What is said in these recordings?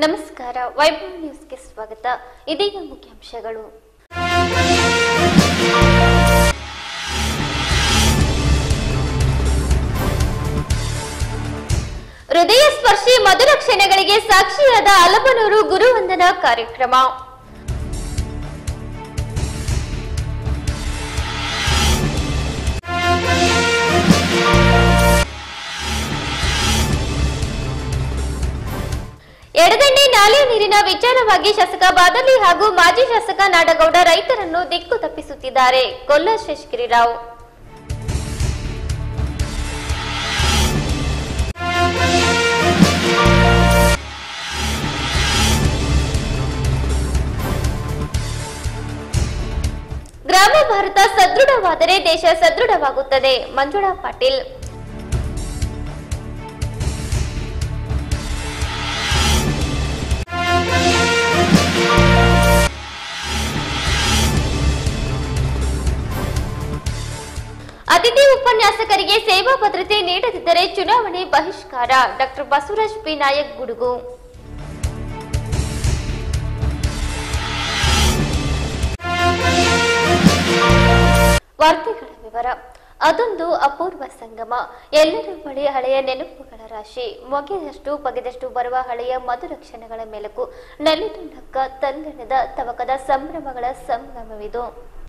ನಮಸ್ಕಾರ ವೈಭವ್ ನ್ಯೂಸ್ಗೆ ಸ್ವಾಗತ ಇದೀಗ ಮುಖ್ಯಾಂಶಗಳು ಹೃದಯ ಸ್ಪರ್ಶಿ ಮಧುರ ಕ್ಷಣಗಳಿಗೆ ಸಾಕ್ಷಿಯಾದ ಅಲಬನೂರು ಗುರುವಂದನಾ ಕಾರ್ಯಕ್ರಮ ಎಡದಂಡೆ ನಾಲೆ ನೀರಿನ ವಿಚಾರವಾಗಿ ಶಾಸಕ ಬಾದಲಿ ಹಾಗೂ ಮಾಜಿ ಶಾಸಕ ನಾಡಗೌಡ ರೈತರನ್ನು ದಿಕ್ಕು ತಪ್ಪಿಸುತ್ತಿದ್ದಾರೆ ಕೊಲ್ಲ ಶೇಷಗಿರಿರಾವ್ ಗ್ರಾಮ ಭಾರತ ಸದೃಢವಾದರೆ ದೇಶ ಸದೃಢವಾಗುತ್ತದೆ ಮಂಜುಳಾ ಪಾಟೀಲ್ ಅತಿಥಿ ಉಪನ್ಯಾಸಕರಿಗೆ ಸೇವಾ ಭದ್ರತೆ ನೀಡದಿದ್ದರೆ ಚುನಾವಣೆ ಬಹಿಷ್ಕಾರ ಡಾಕ್ಟರ್ ಬಸವರಾಜ್ ಪಿ ನಾಯಕ್ ಗುಡುಗು ವಾರ್ತೆಗಳ ವಿವರ ಅದೊಂದು ಅಪೂರ್ವ ಸಂಗಮ ಎಲ್ಲರ ಬಳಿ ಹಳೆಯ ನೆನಪುಗಳ ರಾಶಿ ಮೊಗೆದಷ್ಟು ಬಗೆದಷ್ಟು ಬರುವ ಹಳೆಯ ಮಧುರ ಕ್ಷಣಗಳ ಮೇಲಕ್ಕೂ ನಲಿದು ನಕ್ಕ ತಲ್ಲಣದ ತವಕದ ಸಂಭ್ರಮಗಳ ಸಂಗಮವಿದು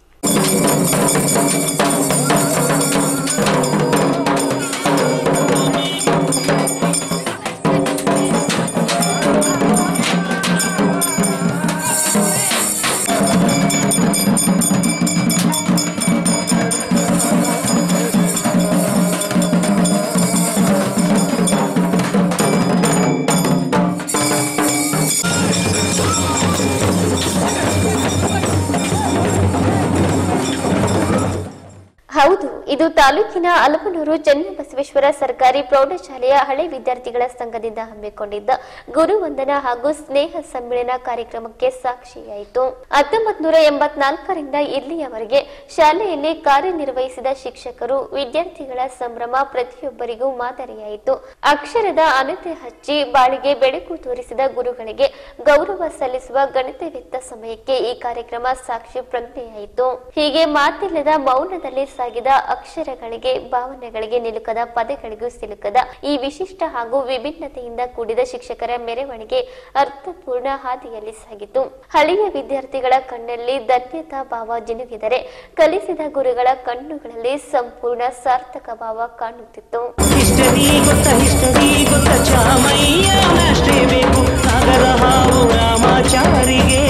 ಹೌದು ಇದು ತಾಲೂಕಿನ ಅಲಪನೂರು ಚನ್ನಬಸವೇಶ್ವರ ಸರ್ಕಾರಿ ಪ್ರೌಢಶಾಲೆಯ ಹಳೆ ವಿದ್ಯಾರ್ಥಿಗಳ ಸಂಘದಿಂದ ಹಮ್ಮಿಕೊಂಡಿದ್ದ ಗುರುವಂದನಾ ಹಾಗೂ ಸ್ನೇಹ ಸಮ್ಮೇಳನ ಕಾರ್ಯಕ್ರಮಕ್ಕೆ ಸಾಕ್ಷಿಯಾಯಿತು ಹತ್ತೊಂಬತ್ ನೂರ ಎಂಬತ್ನಾಲ್ಕರಿಂದ ಇಲ್ಲಿಯವರೆಗೆ ಶಾಲೆಯಲ್ಲಿ ಕಾರ್ಯನಿರ್ವಹಿಸಿದ ಶಿಕ್ಷಕರು ವಿದ್ಯಾರ್ಥಿಗಳ ಸಂಭ್ರಮ ಪ್ರತಿಯೊಬ್ಬರಿಗೂ ಮಾದರಿಯಾಯಿತು ಅಕ್ಷರದ ಅನತೆ ಹಚ್ಚಿ ಬಾಳಿಗೆ ಬೆಳಕು ತೋರಿಸಿದ ಗುರುಗಳಿಗೆ ಗೌರವ ಸಲ್ಲಿಸುವ ಗಣಿತವಿತ್ತ ಸಮಯಕ್ಕೆ ಈ ಕಾರ್ಯಕ್ರಮ ಸಾಕ್ಷಿ ಪ್ರಜ್ಞೆಯಾಯಿತು ಹೀಗೆ ಮಾತಿಲ್ಲದ ಮೌನದಲ್ಲಿ ಸಾಗಿದ ಅಕ್ಷರಗಳಿಗೆ ಭಾವನೆಗಳಿಗೆ ನಿಲುಕದ ಪದಗಳಿಗೂ ಸಿಲುಕದ ಈ ವಿಶಿಷ್ಟ ಹಾಗೂ ವಿಭಿನ್ನತೆಯಿಂದ ಕೂಡಿದ ಶಿಕ್ಷಕರ ಮೆರವಣಿಗೆ ಅರ್ಥಪೂರ್ಣ ಹಾದಿಯಲ್ಲಿ ಸಾಗಿತು ಹಳೆಯ ವಿದ್ಯಾರ್ಥಿಗಳ ಕಣ್ಣಲ್ಲಿ ಧನ್ಯತಾ ಭಾವ ಜಿನುಗಿದರೆ ಕಲಿಸಿದ ಗುರುಗಳ ಕಣ್ಣುಗಳಲ್ಲಿ ಸಂಪೂರ್ಣ ಸಾರ್ಥಕ ಭಾವ ಕಾಣುತ್ತಿತ್ತು ಹಿಸ್ಟರಿ ಗೊತ್ತ ಹಿಸ್ಟರಿ ಗೊತ್ತ ಚಾಮಯ್ಯ ಅಷ್ಟೇ ಬೇಕು ಸಾಗರ ಹಾವು ರಾಮಾಚಾರಿಗೆ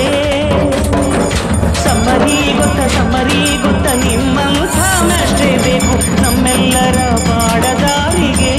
ಸಮ್ಮರಿ ಗೊತ್ತ ಸಮ್ಮರಿ ಗೊತ್ತ ನಿಮ್ಮಂಥ ಅಷ್ಟೇ ಬೇಕು ನಮ್ಮೆಲ್ಲರ ಬಾಡದಾರಿಗೆ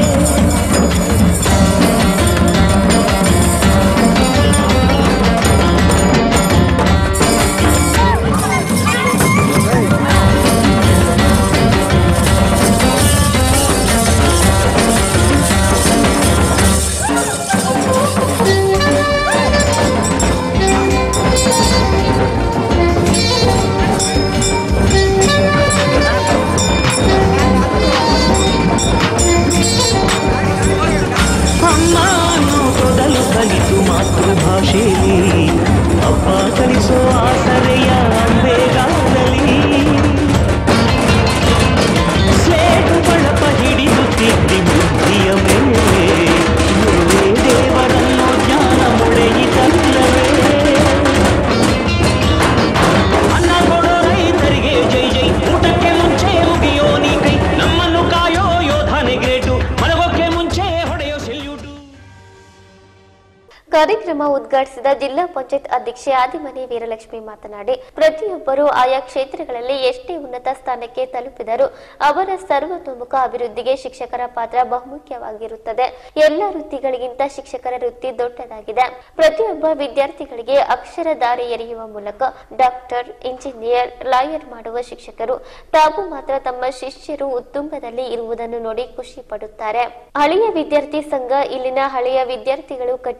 ಅಮ್ಮ ಅನ್ನೋ ಮೊದಲು ಕಲಿತು ಮಾತೃಭಾಷೆಯಲ್ಲಿ ಅಪ್ಪ ಕಲಿಸೋ ಆಸರೆಯ ಅಂಬೆಗಾಲಲ್ಲಿ ಸ್ಲೇಟು ಬಳಪ ಹಿಡಿಯುತ್ತಿದ್ದಿ ಬುದ್ಧಿಯ ಮೇಲೆ ಗುರುವೇ ದೇವರನ್ನು ಜ್ಞಾನ ಮೊಳೆಯಿತಲ್ಲವೇ ಅನ್ನ ಕೊಡೋ ರೈತರಿಗೆ ಜೈ ಜೈ ಊಟಕ್ಕೆ ಮುಂಚೆ ಮುಗಿಯೋ ನೀ ಕೈ ನಮ್ಮನ್ನು ಕಾಯೋ ಯೋಧನೆ ಗ್ರೇಟು ಮಲಗೋಕೆ ಮುಂಚೆ ಹೊಡೆಯೋ ಸೆಲ್ಯೂಟು ಕಾರ್ಯಕ್ರಮ ಉದ್ಘಾಟಿಸಿದ ಜಿಲ್ಲಾ ಪಂಚಾಯತ್ ಅಧ್ಯಕ್ಷೆ ಆದಿಮನಿ ವೀರಲಕ್ಷ್ಮಿ ಮಾತನಾಡಿ ಪ್ರತಿಯೊಬ್ಬರು ಆಯಾ ಕ್ಷೇತ್ರಗಳಲ್ಲಿ ಎಷ್ಟೇ ಉನ್ನತ ಸ್ಥಾನಕ್ಕೆ ತಲುಪಿದರೂ ಅವರ ಸರ್ವತೋಮುಖ ಅಭಿವೃದ್ಧಿಗೆ ಶಿಕ್ಷಕರ ಪಾತ್ರ ಬಹುಮುಖ್ಯವಾಗಿರುತ್ತದೆ ಎಲ್ಲ ವೃತ್ತಿಗಳಿಗಿಂತ ಶಿಕ್ಷಕರ ವೃತ್ತಿ ದೊಡ್ಡದಾಗಿದೆ ಪ್ರತಿಯೊಬ್ಬ ವಿದ್ಯಾರ್ಥಿಗಳಿಗೆ ಅಕ್ಷರ ದಾರಿ ಎರೆಯುವ ಮೂಲಕ ಡಾಕ್ಟರ್ ಇಂಜಿನಿಯರ್ ಲಾಯರ್ ಮಾಡುವ ಶಿಕ್ಷಕರು ತಾವು ಮಾತ್ರ ತಮ್ಮ ಶಿಷ್ಯರು ಉತ್ತುಂಗದಲ್ಲಿ ಇರುವುದನ್ನು ನೋಡಿ ಖುಷಿ ಪಡುತ್ತಾರೆ ಹಳೆಯ ವಿದ್ಯಾರ್ಥಿ ಸಂಘ ಇಲ್ಲಿನ ಹಳೆಯ ವಿದ್ಯಾರ್ಥಿಗಳು ಕಟ್ಟಿಕೊಂಡು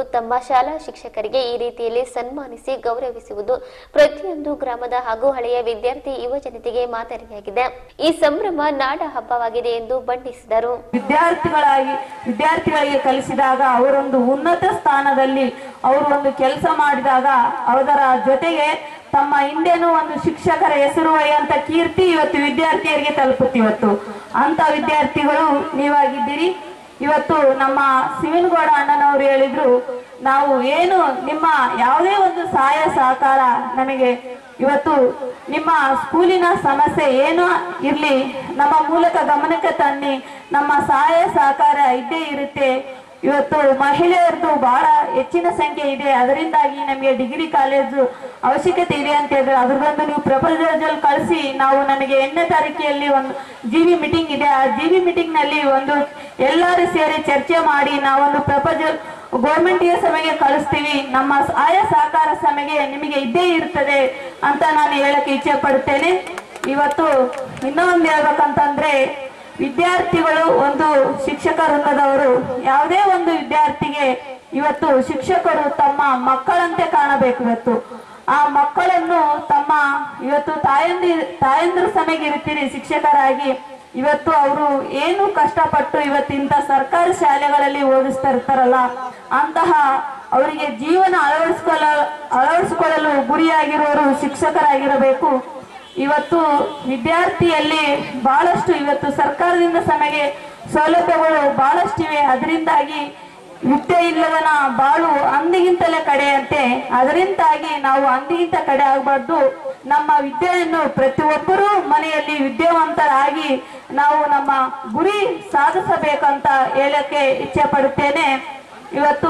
ತಮ್ಮ ಶಾಲಾ ಶಿಕ್ಷಕರಿಗೆ ಈ ರೀತಿಯಲ್ಲಿ ಸನ್ಮಾನಿಸಿ ಗೌರವಿಸುವುದು ಪ್ರತಿಯೊಂದು ಗ್ರಾಮದ ಹಾಗೂ ಹಳೆಯ ವಿದ್ಯಾರ್ಥಿ ಯುವ ಜನತೆಗೆ ಮಾದರಿಯಾಗಿದೆ ಈ ಸಂಭ್ರಮ ನಾಡ ಹಬ್ಬವಾಗಿದೆ ಎಂದು ಬಣ್ಣಿಸಿದರು ವಿದ್ಯಾರ್ಥಿಗಳಾಗಿ ವಿದ್ಯಾರ್ಥಿಗಳಿಗೆ ಕಲಿಸಿದಾಗ ಅವರೊಂದು ಉನ್ನತ ಸ್ಥಾನದಲ್ಲಿ ಅವರು ಒಂದು ಕೆಲಸ ಮಾಡಿದಾಗ ಅದರ ಜೊತೆಗೆ ತಮ್ಮ ಹಿಂದೆನೂ ಒಂದು ಶಿಕ್ಷಕರ ಹೆಸರು ಒಯ್ಯುವಂತ ಕೀರ್ತಿ ಇವತ್ತು ವಿದ್ಯಾರ್ಥಿಯರಿಗೆ ತಲುಪುತ್ತೆ ಇವತ್ತು ಅಂತ ವಿದ್ಯಾರ್ಥಿಗಳು ನೀವಾಗಿದ್ದೀರಿ ಇವತ್ತು ನಮ್ಮ ಸಿವಿನಗೌಡ ಅಣ್ಣನವರು ಹೇಳಿದ್ರು ನಾವು ಏನು ನಿಮ್ಮ ಯಾವುದೇ ಒಂದು ಸಹಾಯ ಸಹಕಾರ ನಮಗೆ ಇವತ್ತು ನಿಮ್ಮ ಸ್ಕೂಲಿನ ಸಮಸ್ಯೆ ಏನೋ ಇರ್ಲಿ ನಮ್ಮ ಮೂಲಕ ಗಮನಕ್ಕೆ ತನ್ನಿ ನಮ್ಮ ಸಹಾಯ ಸಹಕಾರ ಇದ್ದೇ ಇರುತ್ತೆ ಇವತ್ತು ಮಹಿಳೆಯರದು ಬಹಳ ಹೆಚ್ಚಿನ ಸಂಖ್ಯೆ ಇದೆ ಅದರಿಂದಾಗಿ ನಮಗೆ ಡಿಗ್ರಿ ಕಾಲೇಜು ಅವಶ್ಯಕತೆ ಇದೆ ಅಂತ ಹೇಳಿದ್ರೆ ಅದ್ರದ್ದೊಂದು ನೀವು ಪ್ರಪೋಸಲ್ ಕಳಿಸಿ ನಾವು ನಮಗೆ ಎಂಟನೇ ತಾರೀಕಿನಲ್ಲಿ ಒಂದು ಜಿ ವಿ ಮೀಟಿಂಗ್ ಇದೆ ಆ ಜಿ ವಿ ಮೀಟಿಂಗ್ ನಲ್ಲಿ ಒಂದು ಎಲ್ಲರೂ ಸೇರಿ ಚರ್ಚೆ ಮಾಡಿ ನಾವೊಂದು ಪ್ರಪೋಸಲ್ ಗೌರ್ಮೆಂಟ್ಗೆ ಸಭೆಗೆ ಕಳಿಸ್ತೀವಿ ನಮ್ಮ ಆಯಾ ಸಹಕಾರ ಸಭೆಗೆ ನಿಮಗೆ ಇದ್ದೇ ಇರ್ತದೆ ಅಂತ ನಾನು ಹೇಳಕ್ಕೆ ಇಚ್ಛೆ ಪಡುತ್ತೇನೆ ಇವತ್ತು ಇನ್ನೊಂದು ಹೇಳ್ಬೇಕಂತಂದ್ರೆ ವಿದ್ಯಾರ್ಥಿಗಳು ಒಂದು ಶಿಕ್ಷಕ ವೃಂದದವರು ಯಾವುದೇ ಒಂದು ವಿದ್ಯಾರ್ಥಿಗೆ ಇವತ್ತು ಶಿಕ್ಷಕರು ತಮ್ಮ ಮಕ್ಕಳಂತೆ ಕಾಣಬೇಕು ಇವತ್ತು ಆ ಮಕ್ಕಳನ್ನು ತಮ್ಮ ಇವತ್ತು ತಾಯಂದಿ ತಾಯಂದ್ರ ಸಮೇಗೆ ಇರ್ತೀರಿ ಶಿಕ್ಷಕರಾಗಿ ಇವತ್ತು ಅವರು ಏನು ಕಷ್ಟಪಟ್ಟು ಇವತ್ತಿಂತ ಸರ್ಕಾರಿ ಶಾಲೆಗಳಲ್ಲಿ ಓದಿಸ್ತಾ ಇರ್ತಾರಲ್ಲ ಅಂತಹ ಅವರಿಗೆ ಜೀವನ ಅಳವಡಿಸ್ಕೊಳ್ಳ ಅಳವಡಿಸಿಕೊಳ್ಳಲು ಗುರಿಯಾಗಿರುವವರು ಶಿಕ್ಷಕರಾಗಿರಬೇಕು ಇವತ್ತು ವಿದ್ಯಾರ್ಥಿಯಲ್ಲಿ ಬಹಳಷ್ಟು ಇವತ್ತು ಸರ್ಕಾರದಿಂದ ಸಮಗೆ ಸೌಲಭ್ಯಗಳು ಬಹಳಷ್ಟಿವೆ ಅದರಿಂದಾಗಿ ವಿದ್ಯೆ ಇಲ್ಲದನ ಬಾಳು ಅಂದಿಗಿಂತಲೇ ಕಡೆಯಂತೆ ಅದರಿಂದಾಗಿ ನಾವು ಅಂದಿಗಿಂತ ಕಡೆ ಆಗಬಾರ್ದು ನಮ್ಮ ವಿದ್ಯೆಯನ್ನು ಪ್ರತಿಯೊಬ್ಬರೂ ಮನೆಯಲ್ಲಿ ವಿದ್ಯಾವಂತರಾಗಿ ನಾವು ನಮ್ಮ ಗುರಿ ಸಾಧಿಸಬೇಕಂತ ಹೇಳಕ್ಕೆ ಇಚ್ಛೆ ಪಡುತ್ತೇನೆ ಇವತ್ತು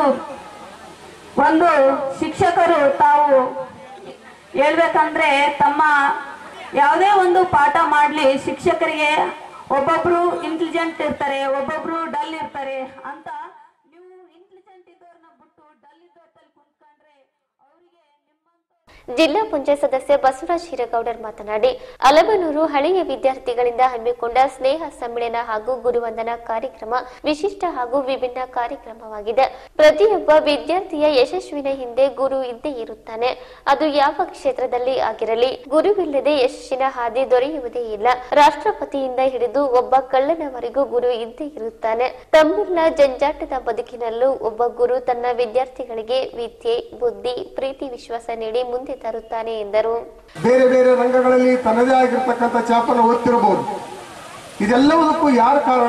ಒಂದು ಶಿಕ್ಷಕರು ತಾವು ಹೇಳ್ಬೇಕಂದ್ರೆ ತಮ್ಮ ಯಾವುದೇ ಒಂದು ಪಾಠ ಮಾಡ್ಲಿ ಶಿಕ್ಷಕರಿಗೆ ಒಬ್ಬೊಬ್ರು ಇಂಟೆಲಿಜೆಂಟ್ ಇರ್ತಾರೆ ಒಬ್ಬೊಬ್ರು ಡಲ್ ಇರ್ತಾರೆ ಅಂತ ನೀವು ಇಂಟೆಲಿಜೆಂಟ್ ಇದ್ದವ್ರನ್ನ ಬಿಟ್ಟು ಡಲ್ ಇದ್ದವ್ರಲ್ಲಿ ಕುಂತ್ಕೊಂಡ್ರೆ ಅವರಿಗೆ ನಿಮ್ಮಂತ ಜಿಲ್ಲಾ ಪಂಚಾಯತ್ ಸದಸ್ಯ ಬಸವರಾಜ್ ಹಿರೇಗೌಡರ್ ಮಾತನಾಡಿ ಅಲಬನೂರು ಹಳೆಯ ವಿದ್ಯಾರ್ಥಿಗಳಿಂದ ಹಮ್ಮಿಕೊಂಡ ಸ್ನೇಹ ಸಮ್ಮೇಳನ ಹಾಗೂ ಗುರುವಂದನಾ ಕಾರ್ಯಕ್ರಮ ವಿಶಿಷ್ಟ ಹಾಗೂ ವಿಭಿನ್ನ ಕಾರ್ಯಕ್ರಮವಾಗಿದೆ ಪ್ರತಿಯೊಬ್ಬ ವಿದ್ಯಾರ್ಥಿಯ ಯಶಸ್ವಿನ ಹಿಂದೆ ಗುರು ಇದ್ದೇ ಇರುತ್ತಾನೆ ಅದು ಯಾವ ಕ್ಷೇತ್ರದಲ್ಲಿ ಆಗಿರಲಿ ಗುರುವಿಲ್ಲದೆ ಯಶಸ್ಸಿನ ಹಾದಿ ದೊರೆಯುವುದೇ ಇಲ್ಲ ರಾಷ್ಟ್ರಪತಿಯಿಂದ ಹಿಡಿದು ಒಬ್ಬ ಕಳ್ಳನವರೆಗೂ ಗುರು ಇದ್ದೇ ಇರುತ್ತಾನೆ ತಮ್ಮಿಲ್ಲ ಜಂಜಾಟದ ಬದುಕಿನಲ್ಲೂ ಒಬ್ಬ ಗುರು ತನ್ನ ವಿದ್ಯಾರ್ಥಿಗಳಿಗೆ ವಿದ್ಯೆ ಬುದ್ಧಿ ಪ್ರೀತಿ ವಿಶ್ವಾಸ ನೀಡಿ ಮುಂದೆ ತರುತ್ತಾನೆ ಎಂದರು ಬೇರೆ ಬೇರೆ ರಂಗಗಳಲ್ಲಿ ತನ್ನದೇ ಆಗಿರ್ತಕ್ಕಂಥ ಚಾಪನ್ನು ಓದ್ತಿರಬಹುದು ಇದೆಲ್ಲವುದಕ್ಕೂ ಯಾರ ಕಾರಣ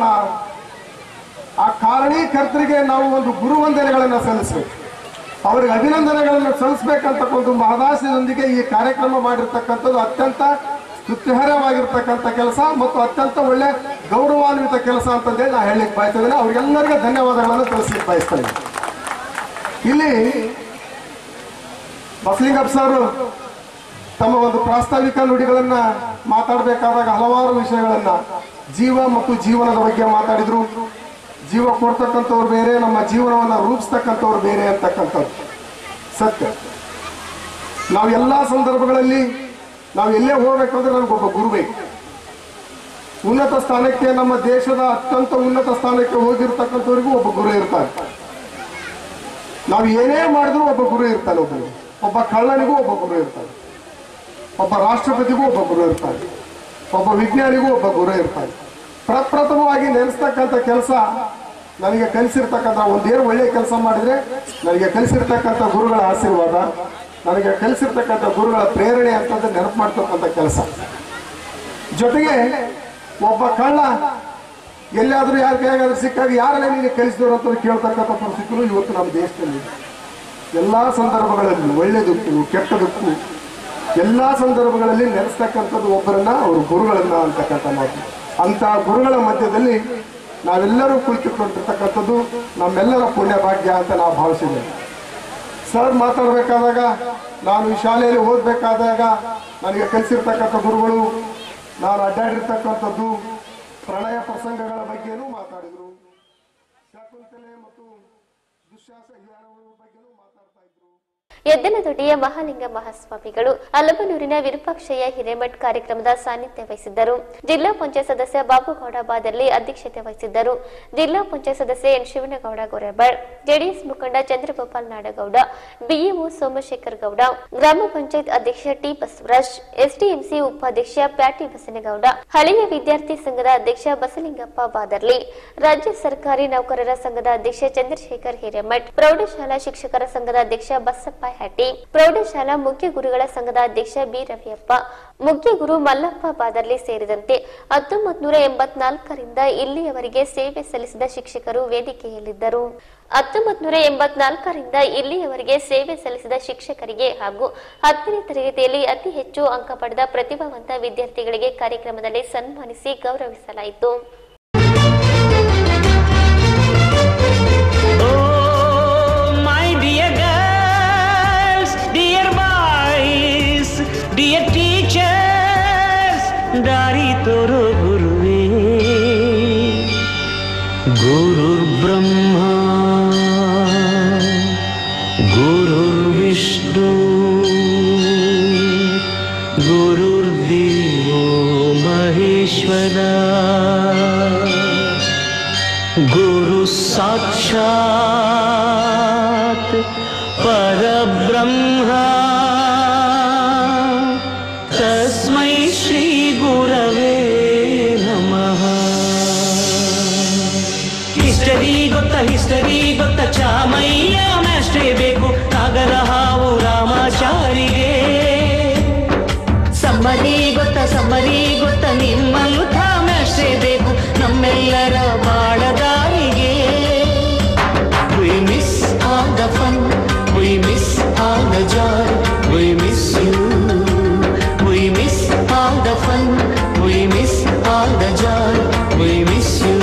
ಆ ಕಾರಣೀಕರ್ತರಿಗೆ ನಾವು ಒಂದು ಗುರುವಂದನೆಗಳನ್ನು ಸಲ್ಲಿಸಬೇಕು ಅವರಿಗೆ ಅಭಿನಂದನೆಗಳನ್ನು ಸಲ್ಲಿಸಬೇಕಂತಕ್ಕೊಂದು ಮಹದಾಸದೊಂದಿಗೆ ಈ ಕಾರ್ಯಕ್ರಮ ಮಾಡಿರ್ತಕ್ಕಂಥದ್ದು ಅತ್ಯಂತ ಸ್ತುತ್ಯರ್ಹವಾಗಿರ್ತಕ್ಕಂಥ ಕೆಲಸ ಮತ್ತು ಅತ್ಯಂತ ಒಳ್ಳೆ ಗೌರವಾನ್ವಿತ ಕೆಲಸ ಅಂತಂದೇಳಿ ನಾ ಹೇಳಲಿಕ್ಕೆ ಬಯಸ್ತೇನೆ ಅವ್ರಿಗೆಲ್ಲರಿಗೂ ಧನ್ಯವಾದಗಳನ್ನು ತಿಳಿಸ್ಲಿಕ್ಕೆ ಬಯಸ್ತೇನೆ ಇಲ್ಲಿ ಬಸಲಿಂಗಪ್ಪ ಸರ್ ತಮ್ಮ ಒಂದು ಪ್ರಾಸ್ತಾವಿಕ ನುಡಿಗಳನ್ನ ಮಾತಾಡಬೇಕಾದಾಗ ಹಲವಾರು ವಿಷಯಗಳನ್ನ ಜೀವ ಮತ್ತು ಜೀವನದ ಬಗ್ಗೆ ಮಾತಾಡಿದ್ರು ಜೀವ ಕೊಡ್ತಕ್ಕಂಥವ್ರು ಬೇರೆ ನಮ್ಮ ಜೀವನವನ್ನ ರೂಪಿಸ್ತಕ್ಕಂಥವ್ರು ಬೇರೆ ಅಂತಕ್ಕಂಥದ್ದು ಸತ್ಯ ನಾವು ಎಲ್ಲಾ ಸಂದರ್ಭಗಳಲ್ಲಿ ನಾವು ಎಲ್ಲೇ ಹೋಗ್ಬೇಕಂದ್ರೆ ನಮಗೊಬ್ಬ ಗುರು ಬೇಕು ಉನ್ನತ ಸ್ಥಾನಕ್ಕೆ ನಮ್ಮ ದೇಶದ ಅತ್ಯಂತ ಉನ್ನತ ಸ್ಥಾನಕ್ಕೆ ಹೋಗಿರ್ತಕ್ಕಂಥವ್ರಿಗೂ ಒಬ್ಬ ಗುರು ಇರ್ತಾರೆ ನಾವು ಏನೇ ಮಾಡಿದ್ರು ಒಬ್ಬ ಗುರು ಇರ್ತಾನೆ ಒಬ್ಬನಿಗೆ ಒಬ್ಬ ಕಳ್ಳನಿಗೂ ಒಬ್ಬ ಗುರು ಇರ್ತಾನೆ ಒಬ್ಬ ರಾಷ್ಟ್ರಪತಿಗೂ ಒಬ್ಬ ಗುರು ಇರ್ತಾನೆ ಒಬ್ಬ ವಿಜ್ಞಾನಿಗೂ ಒಬ್ಬ ಗುರು ಇರ್ತಾನೆ ಪ್ರಪ್ರಥಮವಾಗಿ ನೆನೆಸ್ತಕ್ಕಂಥ ಕೆಲಸ ನನಗೆ ಕಲಿಸಿರ್ತಕ್ಕಂಥ ಒಂದೇನು ಒಳ್ಳೆ ಕೆಲಸ ಮಾಡಿದ್ರೆ ನನಗೆ ಕಲಿಸಿರ್ತಕ್ಕಂಥ ಗುರುಗಳ ಆಶೀರ್ವಾದ ನನಗೆ ಕಲಿಸಿರ್ತಕ್ಕಂಥ ಗುರುಗಳ ಪ್ರೇರಣೆ ಅಂತಂದ್ರೆ ನೆನಪು ಮಾಡ್ತಕ್ಕಂಥ ಕೆಲಸ ಜೊತೆಗೆ ಒಬ್ಬ ಕಳ್ಳ ಎಲ್ಲಾದ್ರೂ ಯಾರ ಕೈಯಾಗಾದ್ರೂ ಸಿಕ್ಕಾಗ ಯಾರೆಲ್ಲ ನೀನು ಕಲಿಸಿದವರು ಅಂತ ಕೇಳ್ತಕ್ಕಂಥ ಪರಿಸ್ಥಿತಿಗಳು ಇವತ್ತು ನಮ್ಮ ದೇಶದಲ್ಲಿ ಇದೆ. ಎಲ್ಲಾ ಸಂದರ್ಭಗಳಲ್ಲಿ ಒಳ್ಳೆದಕ್ಕೂ ಕೆಟ್ಟದಕ್ಕೂ ಎಲ್ಲಾ ಸಂದರ್ಭಗಳಲ್ಲಿ ನೆನೆಸ್ತಕ್ಕಂಥದ್ದು ಒಬ್ಬರನ್ನ ಅವರು ಗುರುಗಳನ್ನ ಅಂತಕ್ಕಂಥ ಮಾತು ಅಂತ ಗುರುಗಳ ಮಧ್ಯದಲ್ಲಿ ನಾವೆಲ್ಲರೂ ಕುಳಿತುಕೊಂಡಿರ್ತಕ್ಕಂಥದ್ದು ನಮ್ಮೆಲ್ಲರ ಪುಣ್ಯ ಭಾಗ್ಯ ಅಂತ ನಾವು ಭಾವಿಸಿದ್ದೇವೆ ಸರ್ ಮಾತಾಡಬೇಕಾದಾಗ ನಾನು ಈ ಶಾಲೆಯಲ್ಲಿ ಓದಬೇಕಾದಾಗ ನನಗೆ ಕಲಿಸಿರ್ತಕ್ಕಂಥ ಗುರುಗಳು ನಾನು ಅಡ್ಡಾಡಿರ್ತಕ್ಕಂಥದ್ದು ಪ್ರಣಯ ಪ್ರಸಂಗಗಳ ಬಗ್ಗೆನೂ ಮಾತಾಡಿದ್ರು ಶಕುಂತಲೆ ಮತ್ತು ದುಶ್ಯಾಸ ಬಗ್ಗೆನೂ ಮಾತಾಡ್ತಾ ಇದ್ರು ಎದ್ದಲದೊಡ್ಡಿಯ ಮಹಾಲಿಂಗ ಮಹಾಸ್ವಾಮಿಗಳು ಅಲಬನೂರಿನ ವಿರೂಪಾಕ್ಷಯ್ಯ ಹಿರೇಮಠ್ ಕಾರ್ಯಕ್ರಮದ ಸಾನ್ನಿಧ್ಯ ವಹಿಸಿದ್ದರು ಜಿಲ್ಲಾ ಪಂಚಾಯತ್ ಸದಸ್ಯ ಬಾಬುಗೌಡ ಬಾದರ್ಲಿ ಅಧ್ಯಕ್ಷತೆ ವಹಿಸಿದ್ದರು ಜಿಲ್ಲಾ ಪಂಚಾಯತ್ ಸದಸ್ಯ ಎನ್ ಶಿವನಗೌಡ ಗೊರೆಬಾಳ್ ಜೆಡಿಎಸ್ ಮುಖಂಡ ಚಂದ್ರಗೋಪಾಲ್ ನಾಡಗೌಡ ಬಿಇಒ ಸೋಮಶೇಖರ್ ಗೌಡ ಗ್ರಾಮ ಪಂಚಾಯತ್ ಅಧ್ಯಕ್ಷ ಟಿ ಬಸವರಾಜ್ ಎಸ್ಡಿಎಂಸಿ ಉಪಾಧ್ಯಕ್ಷ ಪ್ಯಾಟಿ ಬಸನಗೌಡ ಹಳೆಯ ವಿದ್ಯಾರ್ಥಿ ಸಂಘದ ಅಧ್ಯಕ್ಷ ಬಸಲಿಂಗಪ್ಪ ಬಾದರ್ಲಿ ರಾಜ್ಯ ಸರ್ಕಾರಿ ನೌಕರರ ಸಂಘದ ಅಧ್ಯಕ್ಷ ಚಂದ್ರಶೇಖರ್ ಹಿರೇಮಠ್ ಪ್ರೌಢಶಾಲಾ ಶಿಕ್ಷಕರ ಸಂಘದ ಅಧ್ಯಕ್ಷ ಬಸಪ್ಪ ಹಟ್ಟಿ ಪ್ರೌಢಶಾಲಾ ಮುಖ್ಯ ಗುರುಗಳ ಸಂಘದ ಅಧ್ಯಕ್ಷ ಬಿ ರವಿಯಪ್ಪ ಮುಖ್ಯ ಗುರು ಮಲ್ಲಪ್ಪ ಬಾದರ್ಲಿ ಸೇರಿದಂತೆ ಹತ್ತೊಂಬತ್ ನೂರ ಎಂಬತ್ನಾಲ್ಕರಿಂದ ಇಲ್ಲಿಯವರೆಗೆ ಸೇವೆ ಸಲ್ಲಿಸಿದ ಶಿಕ್ಷಕರು ವೇದಿಕೆಯಲ್ಲಿದ್ದರು ಹತ್ತೊಂಬತ್ ನೂರ ಎಂಬತ್ನಾಲ್ಕರಿಂದ ಇಲ್ಲಿಯವರೆಗೆ ಸೇವೆ ಸಲ್ಲಿಸಿದ ಶಿಕ್ಷಕರಿಗೆ ಹಾಗೂ ಹತ್ತನೇ ತರಗತಿಯಲ್ಲಿ ಅತಿ ಹೆಚ್ಚು ಅಂಕ ಪಡೆದ ಪ್ರತಿಭಾವಂತ ವಿದ್ಯಾರ್ಥಿಗಳಿಗೆ ಕಾರ್ಯಕ್ರಮದಲ್ಲಿ ಸನ್ಮಾನಿಸಿ ಗೌರವಿಸಲಾಯಿತು Oh, my dear girls, dear boys, dear teachers, ದಾರಿ ತೋರೋ ಗುರುವೇ ಗುರುರ್ ಬ್ರಹ್ಮ ಗುರುರ್ ವಿಷ್ಣು ಗುರುರ್ದೇವೋ ಮಹೇಶ್ವರ गुरु साक्षात् परब्रह्मा तस्मै श्रीगुरवे नमः ಹಿಸ್ಟರಿ ಗೊತ್ತ ಹಿಸ್ಟರಿ ಗೊತ್ತ ಚಾಮಯ್ಯ ಮ್ಯಾಸ್ಟ್ರೇ ಬೇಕು ನಾಗರ ಹಾವು ರಾಮಾಚಾರಿಗೆ ಸಮ್ಮರಿ ಗೊತ್ತ ಸಮ್ಮರಿ ಗೊತ್ತ ನಿಮ್ಮಂಥ ಮ್ಯಾಸ್ಟ್ರೇ ಬೇಕು ನಮ್ಮೆಲ್ಲರ ಬಾಳದಾರಿಗೆ We miss all the fun, we miss all the joy, we miss you. We miss all the fun, we miss all the joy, we miss you.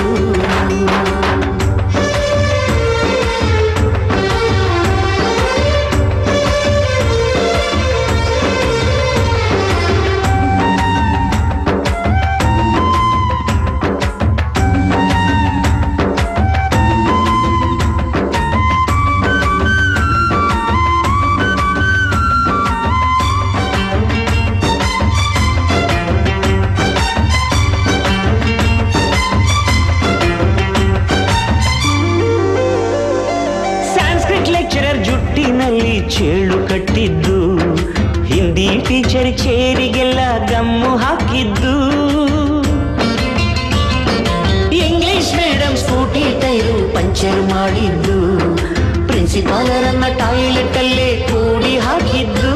Sanskrit lecturer ಜುಟ್ಟಿನಲ್ಲಿ ಚೇಳು ಕಟ್ಟಿದ್ದು ಹಿಂದಿ ಟೀಚರ್ ಚೇರಿಗೆಲ್ಲ ಗಮ್ಮು ಹಾಕಿದ್ದು English madam Scooty tyre puncture ಮಾಡಿದ್ದು ಪ್ರಿನ್ಸಿಪಾಲರನ್ನ toilet ಅಲ್ಲೇ ಕೂಡಿ ಹಾಕಿದ್ದು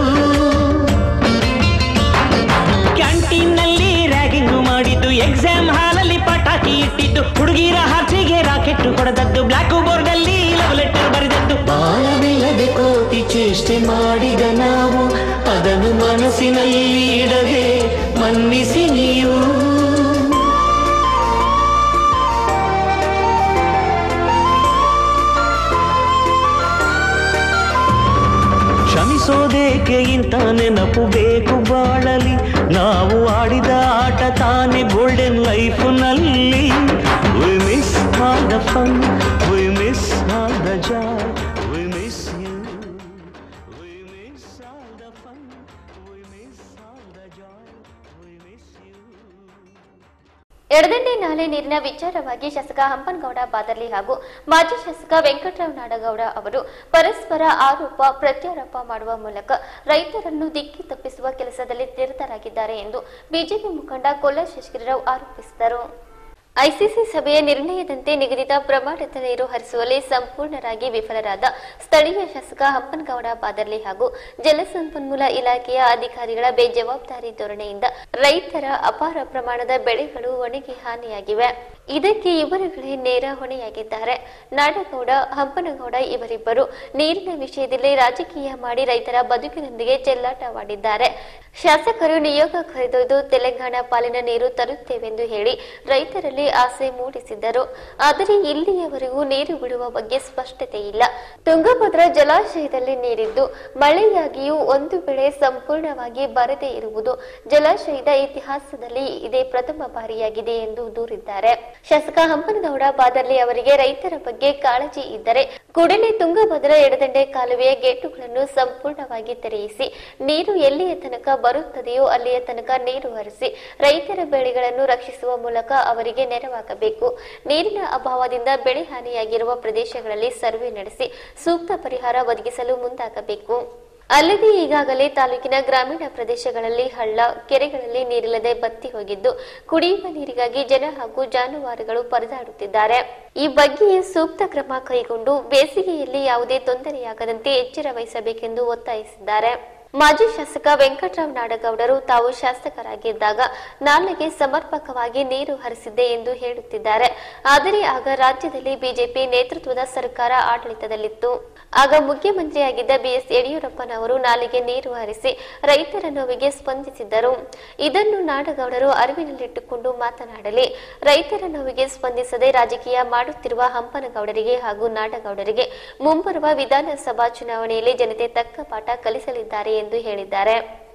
ಕ್ಯಾಂಟೀನ್ನಲ್ಲಿ ರ್ಯಾಗಿಂಗ್ ಮಾಡಿದ್ದು ಎಕ್ಸಾಮ್ ಹಾಲಲ್ಲಿ ಪಟಾಕಿ ಇಟ್ಟಿದ್ದು ಹುಡುಗಿರ ಹಾಸಿಗೆ ರಾಕೆಟ್ ಹೊಡೆದದ್ದು ಬ್ಲಾಕ್ ಬೋರ್ಡ್ ಅಲ್ಲಿ ಲವ್ ಲೆಟರ್ ಬರೆದದ್ದು ಬಾಳವಿಲ್ಲದೆ ಕೋತಿ ಚೇಷ್ಟೆ ಮಾಡಿದ ನಾವು ಅದನ್ನು ಮನಸ್ಸಿನಲ್ಲಿ ಇಡದೆ ಮನ್ನಿಸಿ ನೀವು ಕ್ಷಮಿಸೋದೇಕೆ ಇಂಥ ನೆನಪು ಬೇಕು ಬಾಳಲಿ ನಾವು ಆಡಿದ ಆಟ ತಾನೇ ಗೋಲ್ಡನ್ ಲೈಫ್ನಲ್ಲಿ We miss all the fun, we miss all the joy, we miss you. We miss all the fun, we miss all the joy, we miss you. ಎಡದಂಡೆ ನಾಲೆ ನೀರಿನ ವಿಚಾರವಾಗಿ ಶಾಸಕ ಹಂಪನಗೌಡ ಬಾದರ್ಲಿ ಹಾಗೂ ಮಾಜಿ ಶಾಸಕ ವೆಂಕಟರಾವ್ ನಾಡಗೌಡ ಅವರು ಪರಸ್ಪರ ಆರೋಪ ಪ್ರತ್ಯಾರೋಪ ಮಾಡುವ ಮೂಲಕ ರೈತರನ್ನು ದಿಕ್ಕಿ ತಪ್ಪಿಸುವ ಕೆಲಸದಲ್ಲಿ ನಿರತರಾಗಿದ್ದಾರೆ ಎಂದು ಬಿಜೆಪಿ ಮುಖಂಡ ಕೊಲ್ಲ ಶೇಷಗಿರಿರಾವ್ ಆರೋಪಿಸಿದರು ಐಸಿಸಿ ಸಭೆಯ ನಿರ್ಣಯದಂತೆ ನಿಗದಿತ ಪ್ರಮಾಣದ ನೀರು ಹರಿಸುವಲ್ಲಿ ಸಂಪೂರ್ಣರಾಗಿ ವಿಫಲರಾದ ಸ್ಥಳೀಯ ಶಾಸಕ ಹಂಪನಗೌಡ ಬಾದರ್ಲಿ ಹಾಗೂ ಜಲಸಂಪನ್ಮೂಲ ಇಲಾಖೆಯ ಅಧಿಕಾರಿಗಳ ಬೇಜವಾಬ್ದಾರಿ ಧೋರಣೆಯಿಂದ ರೈತರ ಅಪಾರ ಪ್ರಮಾಣದ ಬೆಳೆಗಳು ಒಣಗಿ ಹಾನಿಯಾಗಿವೆ ಇದಕ್ಕೆ ಇವರುಗಳೇ ನೇರ ಹೊಣೆಯಾಗಿದ್ದಾರೆ ನಾಡಗೌಡ ಹಂಪನಗೌಡ ಇವರಿಬ್ಬರು ನೀರಿನ ವಿಷಯದಲ್ಲಿ ರಾಜಕೀಯ ಮಾಡಿ ರೈತರ ಬದುಕಿನೊಂದಿಗೆ ಚೆಲ್ಲಾಟವಾಡಿದ್ದಾರೆ ಶಾಸಕರು ನಿಯೋಗ ಕರೆದೊಯ್ದು ತೆಲಂಗಾಣ ಪಾಲಿನ ನೀರು ತರುತ್ತೇವೆಂದು ಹೇಳಿ ರೈತರಲ್ಲಿ ಆಸೆ ಮೂಡಿಸಿದ್ದರು ಆದರೆ ಇಲ್ಲಿಯವರೆಗೂ ನೀರು ಬಿಡುವ ಬಗ್ಗೆ ಸ್ಪಷ್ಟತೆ ಇಲ್ಲ ತುಂಗಭದ್ರಾ ಜಲಾಶಯದಲ್ಲಿ ನೀರಿದ್ದು ಮಳೆಯಾಗಿಯೂ ಒಂದು ಬೆಳೆ ಸಂಪೂರ್ಣವಾಗಿ ಬರದೇ ಇರುವುದು ಜಲಾಶಯದ ಇತಿಹಾಸದಲ್ಲಿ ಇದೇ ಪ್ರಥಮ ಬಾರಿಯಾಗಿದೆ ಎಂದು ದೂರಿದ್ದಾರೆ ಶಾಸಕ ಹಂಪನಗೌಡ ಬಾದರ್ಲಿ ಅವರಿಗೆ ರೈತರ ಬಗ್ಗೆ ಕಾಳಜಿ ಇದ್ದರೆ ಕೂಡಲೇ ತುಂಗಭದ್ರಾ ಎಡದಂಡೆ ಕಾಲುವೆಯ ಗೇಟುಗಳನ್ನು ಸಂಪೂರ್ಣವಾಗಿ ತೆರೆಯಿಸಿ ನೀರು ಎಲ್ಲಿಯ ತನಕ ಬರುತ್ತದೆಯೋ ಅಲ್ಲಿಯ ತನಕ ನೀರು ಹರಿಸಿ ರೈತರ ಬೆಳೆಗಳನ್ನು ರಕ್ಷಿಸುವ ಮೂಲಕ ಅವರಿಗೆ ನೆರವಾಗಬೇಕು ನೀರಿನ ಅಭಾವದಿಂದ ಬೆಳೆ ಹಾನಿಯಾಗಿರುವ ಪ್ರದೇಶಗಳಲ್ಲಿ ಸರ್ವೆ ನಡೆಸಿ ಸೂಕ್ತ ಪರಿಹಾರ ಒದಗಿಸಲು ಮುಂದಾಗಬೇಕು ಅಲ್ಲದೆ ಈಗಾಗಲೇ ತಾಲೂಕಿನ ಗ್ರಾಮೀಣ ಪ್ರದೇಶಗಳಲ್ಲಿ ಹಳ್ಳ ಕೆರೆಗಳಲ್ಲಿ ನೀರಿಲ್ಲದೆ ಬತ್ತಿ ಹೋಗಿದ್ದು ಕುಡಿಯುವ ನೀರಿಗಾಗಿ ಜನ ಹಾಗೂ ಜಾನುವಾರುಗಳು ಪರದಾಡುತ್ತಿದ್ದಾರೆ ಈ ಬಗ್ಗೆಯೇ ಸೂಕ್ತ ಕ್ರಮ ಕೈಗೊಂಡು ಬೇಸಿಗೆಯಲ್ಲಿ ಯಾವುದೇ ತೊಂದರೆಯಾಗದಂತೆ ಎಚ್ಚರ ವಹಿಸಬೇಕೆಂದು ಒತ್ತಾಯಿಸಿದ್ದಾರೆ ಮಾಜಿ ಶಾಸಕ ವೆಂಕಟರಾವ್ ನಾಡಗೌಡರು ತಾವು ಶಾಸಕರಾಗಿದ್ದಾಗ ನಾಲೆಗೆ ಸಮರ್ಪಕವಾಗಿ ನೀರು ಹರಿಸಿದ್ದೆ ಎಂದು ಹೇಳುತ್ತಿದ್ದಾರೆ ಆದರೆ ಆಗ ರಾಜ್ಯದಲ್ಲಿ ಬಿಜೆಪಿ ನೇತೃತ್ವದ ಸರ್ಕಾರ ಆಡಳಿತದಲ್ಲಿತ್ತು ಆಗ ಮುಖ್ಯಮಂತ್ರಿಯಾಗಿದ್ದ ಬಿಎಸ್ ಯಡಿಯೂರಪ್ಪನವರು ನಾಲೆಗೆ ನೀರು ಹರಿಸಿ ರೈತರ ನೋವಿಗೆ ಸ್ಪಂದಿಸಿದ್ದರು ಇದನ್ನು ನಾಡಗೌಡರು ಅರಿವಿನಲ್ಲಿಟ್ಟುಕೊಂಡು ಮಾತನಾಡಲಿ ರೈತರ ನೋವಿಗೆ ಸ್ಪಂದಿಸದೆ ರಾಜಕೀಯ ಮಾಡುತ್ತಿರುವ ಹಂಪನಗೌಡರಿಗೆ ಹಾಗೂ ನಾಡಗೌಡರಿಗೆ ಮುಂಬರುವ ವಿಧಾನಸಭಾ ಚುನಾವಣೆಯಲ್ಲಿ ಜನತೆ ತಕ್ಕ ಪಾಠ ಕಲಿಸಲಿದ್ದಾರೆ ಎಂದು ಹೇಳಿದ್ದಾರೆ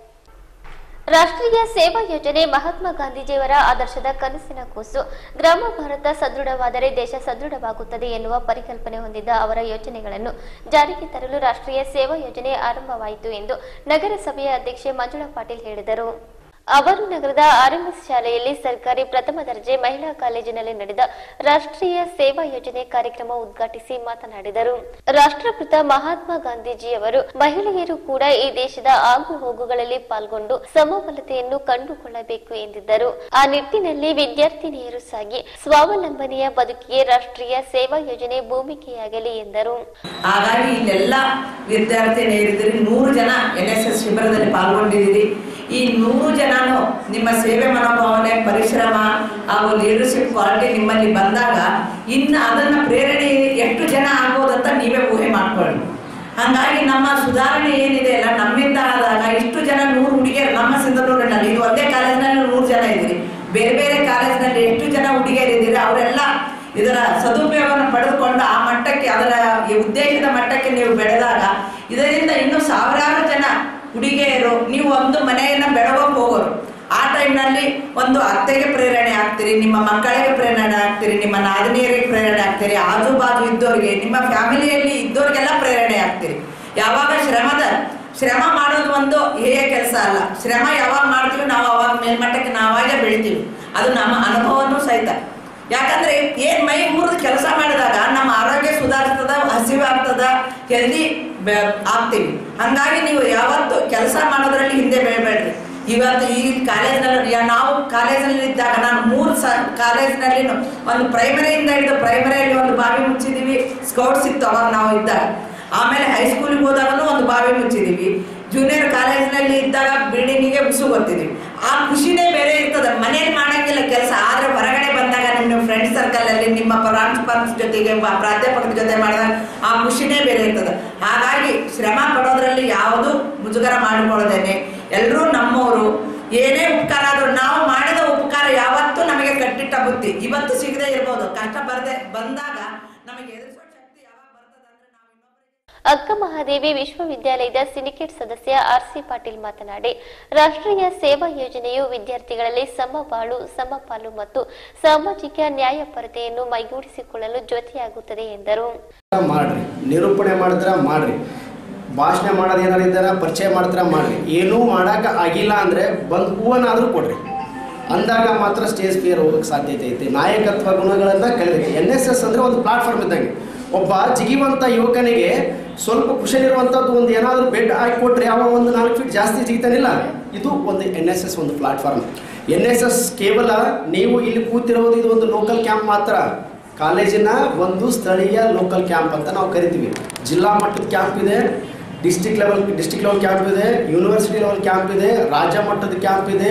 ರಾಷ್ಟ್ರೀಯ ಸೇವಾ ಯೋಜನೆ ಮಹಾತ್ಮ ಗಾಂಧೀಜಿಯವರ ಆದರ್ಶದ ಕನಸಿನ ಕೂಸು ಗ್ರಾಮ ಭಾರತ ಸದೃಢವಾದರೆ ದೇಶ ಸದೃಢವಾಗುತ್ತದೆ ಎನ್ನುವ ಪರಿಕಲ್ಪನೆ ಹೊಂದಿದ್ದ ಅವರ ಯೋಜನೆಗಳನ್ನು ಜಾರಿಗೆ ತರಲು ರಾಷ್ಟ್ರೀಯ ಸೇವಾ ಯೋಜನೆ ಆರಂಭವಾಯಿತು ಎಂದು ನಗರಸಭೆಯ ಅಧ್ಯಕ್ಷೆ ಮಂಜುಳಾ ಪಾಟೀಲ್ ಹೇಳಿದರು ಅವರು ನಗರದ ಆರ್ಎಂಎಸ್ ಶಾಲೆಯಲ್ಲಿ ಸರ್ಕಾರಿ ಪ್ರಥಮ ದರ್ಜೆ ಮಹಿಳಾ ಕಾಲೇಜಿನಲ್ಲಿ ನಡೆದ ರಾಷ್ಟ್ರೀಯ ಸೇವಾ ಯೋಜನೆ ಕಾರ್ಯಕ್ರಮ ಉದ್ಘಾಟಿಸಿ ಮಾತನಾಡಿದರು ರಾಷ್ಟ್ರಪಿತ ಮಹಾತ್ಮ ಗಾಂಧೀಜಿಯವರು ಮಹಿಳೆಯರು ಕೂಡ ಈ ದೇಶದ ಆಗು ಹೋಗುಗಳಲ್ಲಿ ಪಾಲ್ಗೊಂಡು ಸಮಬಲತೆಯನ್ನು ಕಂಡುಕೊಳ್ಳಬೇಕು ಎಂದಿದ್ದರು ಆ ನಿಟ್ಟಿನಲ್ಲಿ ವಿದ್ಯಾರ್ಥಿನಿಯರು ಸಾಗಿ ಸ್ವಾವಲಂಬನೆಯ ಬದುಕಿಗೆ ರಾಷ್ಟ್ರೀಯ ಸೇವಾ ಯೋಜನೆ ಭೂಮಿಕೆಯಾಗಲಿ ಎಂದರು ಹಾಗಾಗಿ ಇಲ್ಲೆಲ್ಲ ವಿದ್ಯಾರ್ಥಿನಿಯರಿದ್ದೀರಿ ನೂರು ಜನ ಎನ್ ಎಸ್ ಎಸ್ ಶಿಬಿರದಲ್ಲಿ ಪಾಲ್ಗೊಂಡಿದ್ದೀರಿ ಈ ನೂರು ಜನನು ನಿಮ್ಮ ಸೇವೆ ಮನೋಭಾವನೆ ಪರಿಶ್ರಮ ಹಾಗೂ ಲೀಡರ್ಶಿಪ್ ಕ್ವಾಲಿಟಿ ನಿಮ್ಮಲ್ಲಿ ಬಂದಾಗ ಇನ್ನು ಅದನ್ನ ಪ್ರೇರಣೆ ಎಷ್ಟು ಜನ ಆಗ್ಬೋದಂತ ನೀವೇ ಊಹೆ ಮಾಡ್ಕೊಳ್ಳಿ ಹಾಗಾಗಿ ನಮ್ಮ ಸುಧಾರಣೆ ಏನಿದೆ ಅಲ್ಲ ನಮ್ಮಿಂದ ಆದಾಗ ಇಷ್ಟು ಜನ ನೂರು ಹುಡುಗಿಯರು ನಮ್ಮ ಸಿಂಧನೂರಿನಲ್ಲಿ ಇದು ಒಂದೇ ಕಾಲೇಜಿನಲ್ಲಿ ನೂರು ಜನ ಇದ್ದೀರಿ ಬೇರೆ ಬೇರೆ ಕಾಲೇಜಿನಲ್ಲಿ ಎಷ್ಟು ಜನ ಹುಡುಗಿಯರಿದ್ದೀರಿ ಅವರೆಲ್ಲ ಇದರ ಸದುಪಯೋಗವನ್ನು ಪಡೆದುಕೊಂಡು ಆ ಮಟ್ಟಕ್ಕೆ ಅದರ ಈ ಉದ್ದೇಶದ ಮಟ್ಟಕ್ಕೆ ನೀವು ಬೆಳೆದಾಗ ಇದರಿಂದ ಇನ್ನು ಸಾವಿರಾರು ಜನ ಹುಡುಗಿಯರು ನೀವು ಒಂದು ಮನೆಯನ್ನ ಬೆಳಗೋಕ್ ಹೋಗೋರು ಆ ಟೈಮ್ನಲ್ಲಿ ಒಂದು ಅತ್ತೆಗೆ ಪ್ರೇರಣೆ ಆಗ್ತೀರಿ ನಿಮ್ಮ ಮಕ್ಕಳಿಗೆ ಪ್ರೇರಣೆ ಆಗ್ತೀರಿ ನಿಮ್ಮ ನಾದಿನಿಯರಿಗೆ ಪ್ರೇರಣೆ ಆಗ್ತೀರಿ ಆಜು ಬಾಜು ಇದ್ದವ್ರಿಗೆ ನಿಮ್ಮ ಫ್ಯಾಮಿಲಿಯಲ್ಲಿ ಇದ್ದವ್ರಿಗೆಲ್ಲ ಪ್ರೇರಣೆ ಆಗ್ತೀರಿ ಯಾವಾಗ ಶ್ರಮದ ಶ್ರಮ ಮಾಡೋದು ಒಂದು ಹೇಯ ಕೆಲಸ ಅಲ್ಲ ಶ್ರಮ ಯಾವಾಗ ಮಾಡ್ತೀವಿ ನಾವು ಅವಾಗ ಮೇಲ್ಮಟ್ಟಕ್ಕೆ ನಾವಾಗೇ ಬೆಳಿತೀವಿ ಅದು ನಮ್ಮ ಅನುಭವನೂ ಸಹಿತ ಯಾಕಂದ್ರೆ ಏನ್ ಮೈ ಮುರಿದು ಕೆಲಸ ಮಾಡಿದಾಗ ನಮ್ಮ ಆರೋಗ್ಯ ಸುಧಾರಿಸ್ತದ ಹಸಿವು ಆಗ್ತದ ಹೆಲ್ದಿ ಆಗ್ತೀವಿ ಹಂಗಾಗಿ ನೀವು ಯಾವತ್ತು ಕೆಲಸ ಮಾಡೋದ್ರಲ್ಲಿ ಹಿಂದೆ ಬೆಳಬೇಡ್ರಿ ಇವತ್ತು ಈ ಕಾಲೇಜ್ನಲ್ಲಿ ನಾವು ಕಾಲೇಜಲ್ಲಿ ಇದ್ದಾಗ ನಾನು ಮೂರು ಸ ಕಾಲೇಜ್ನಲ್ಲಿ ಒಂದು ಪ್ರೈಮರಿಯಿಂದ ಹಿಡಿದು ಪ್ರೈಮರಿಯಲ್ಲಿ ಒಂದು ಬಾವಿ ಮುಚ್ಚಿದೀವಿ ಸ್ಕೌಟ್ಸ್ ಇತ್ತು ಅವಾಗ ನಾವು ಇದ್ದಾಗ ಆಮೇಲೆ ಹೈಸ್ಕೂಲಿಗೆ ಹೋದಾಗಲೂ ಒಂದು ಬಾವಿ ಮುಚ್ಚಿದೀವಿ ಜೂನಿಯರ್ ಕಾಲೇಜಿನಲ್ಲಿ ಇದ್ದಾಗ ಬಿಲ್ಡಿಂಗಿಗೆ ಉಸು ಗೊತ್ತಿದೀವಿ ಆ ಖುಷಿನೇ ಬೇರೆ ಇರ್ತದೆ ಮನೇಲಿ ಮಾಡಂಗಿಲ್ಲ ಕೆಲಸ ಆದ್ರೆ ಹೊರಗಡೆ ಬಂದಾಗ ನಿಮ್ಮ ಫ್ರೆಂಡ್ ಸರ್ಕಲ್ ಅಲ್ಲಿ ನಿಮ್ಮ ಪ್ರಾಂಶುಪಾಲರ ಜೊತೆಗೆ ಮ- ಪ್ರಾಧ್ಯಾಪಕರ ಜೊತೆ ಮಾಡಿದಾಗ ಆ ಖುಷಿನೇ ಬೇರೆ ಇರ್ತದೆ ಹಾಗಾಗಿ ಶ್ರಮ ಪಡೋದ್ರಲ್ಲಿ ಯಾವುದು ಮುಜುಗರ ಮಾಡಿಕೊಳ್ಳದೇನೆ ಎಲ್ಲರೂ ನಮ್ಮವರು ಏನೇ ಉಪಕಾರ ಆದ್ರೂ ನಾವು ಮಾಡಿದ ಉಪಕಾರ ಯಾವತ್ತೂ ನಮಗೆ ಕಟ್ಟಿಟ್ಟ ಬುದ್ಧಿ ಇವತ್ತು ಸಿಗದೆ ಇರ್ಬೋದು ಕಷ್ಟ ಬರದೆ ಬಂದಾಗ ನಮಗೆ ಎದುರಿಸೋ ಶಕ್ತಿ ಯಾವಾಗ ಬರ್ತದೆ ಅಂದ್ರೆ ನಾವು ಇನ್ನೊಬ್ಬರಿಗೆ ಅಕ್ಕ ಮಹಾದೇವಿ ವಿಶ್ವವಿದ್ಯಾಲಯದ ಸಿಂಡಿಕೇಟ್ ಸದಸ್ಯ ಆರ್ಸಿ ಪಾಟೀಲ್ ಮಾತನಾಡಿ ರಾಷ್ಟ್ರೀಯ ಸೇವಾ ಯೋಜನೆಯು ವಿದ್ಯಾರ್ಥಿಗಳಲ್ಲಿ ಸಮಬಾಳು ಸಮಪಾಲು ಮತ್ತು ಸಾಮಾಜಿಕ ನ್ಯಾಯಪರತೆಯನ್ನು ಮೈಗೂಡಿಸಿಕೊಳ್ಳಲು ಜೊತೆಯಾಗುತ್ತದೆ ಎಂದರು ಮಾಡ್ರಿ ನಿರೂಪಣೆ ಮಾಡಿದ್ರೆ ಮಾಡ್ರಿ ಭಾಷಣ ಮಾಡೋದು ಏನಾರು ಇದ್ದಾರ ಪರಿಚಯ ಮಾಡ್ತಾರ ಮಾಡ್ರಿ ಏನೂ ಮಾಡೋಕೆ ಆಗಿಲ್ಲ ಅಂದರೆ ಬಂದು ಹೂವನ್ನಾದರೂ ಕೊಡ್ರಿ ಅಂದಾಗ ಮಾತ್ರ ಸ್ಟೇಜ್ ಫಿಯರ್ ಹೋಗಕ್ಕೆ ಸಾಧ್ಯತೆ ಐತೆ ನಾಯಕತ್ವ ಗುಣಗಳನ್ನು ಕಲಿಬೇಕು ಎನ್ ಎಸ್ ಎಸ್ ಅಂದರೆ ಒಂದು ಪ್ಲಾಟ್ಫಾರ್ಮ್ ಇದ್ದಂಗೆ ಒಬ್ಬ ಜಿಗಿವಂಥ ಯುವಕನಿಗೆ ಸ್ವಲ್ಪ ಕುಶಲಿರುವಂಥದ್ದು ಒಂದು ಏನಾದರೂ ಬೆಡ್ ಹಾಕಿ ಕೊಟ್ಟರೆ ಅವ ಒಂದು ನಾಲ್ಕು ಫೀಟ್ ಜಾಸ್ತಿ ಜಿಗ್ತಾನಿಲ್ಲ ಇದು ಒಂದು ಎನ್ ಎಸ್ ಎಸ್ ಒಂದು ಪ್ಲಾಟ್ಫಾರ್ಮ್ ಎನ್ ಎಸ್ ಎಸ್ ಕೇವಲ ನೀವು ಇಲ್ಲಿ ಕೂತಿರೋದು ಇದು ಒಂದು ಲೋಕಲ್ ಕ್ಯಾಂಪ್ ಮಾತ್ರ ಕಾಲೇಜಿನ ಒಂದು ಸ್ಥಳೀಯ ಲೋಕಲ್ ಕ್ಯಾಂಪ್ ಅಂತ ನಾವು ಕರಿತೀವಿ ಜಿಲ್ಲಾ ಮಟ್ಟದ ಕ್ಯಾಂಪ್ ಇದೆ district level district level camp ಇದೆ ಯೂನಿವರ್ಸಿಟಿ ಲೆವೆಲ್ ಕ್ಯಾಂಪ್ ಇದೆ ರಾಜ್ಯ ಮಟ್ಟದ ಕ್ಯಾಂಪ್ ಇದೆ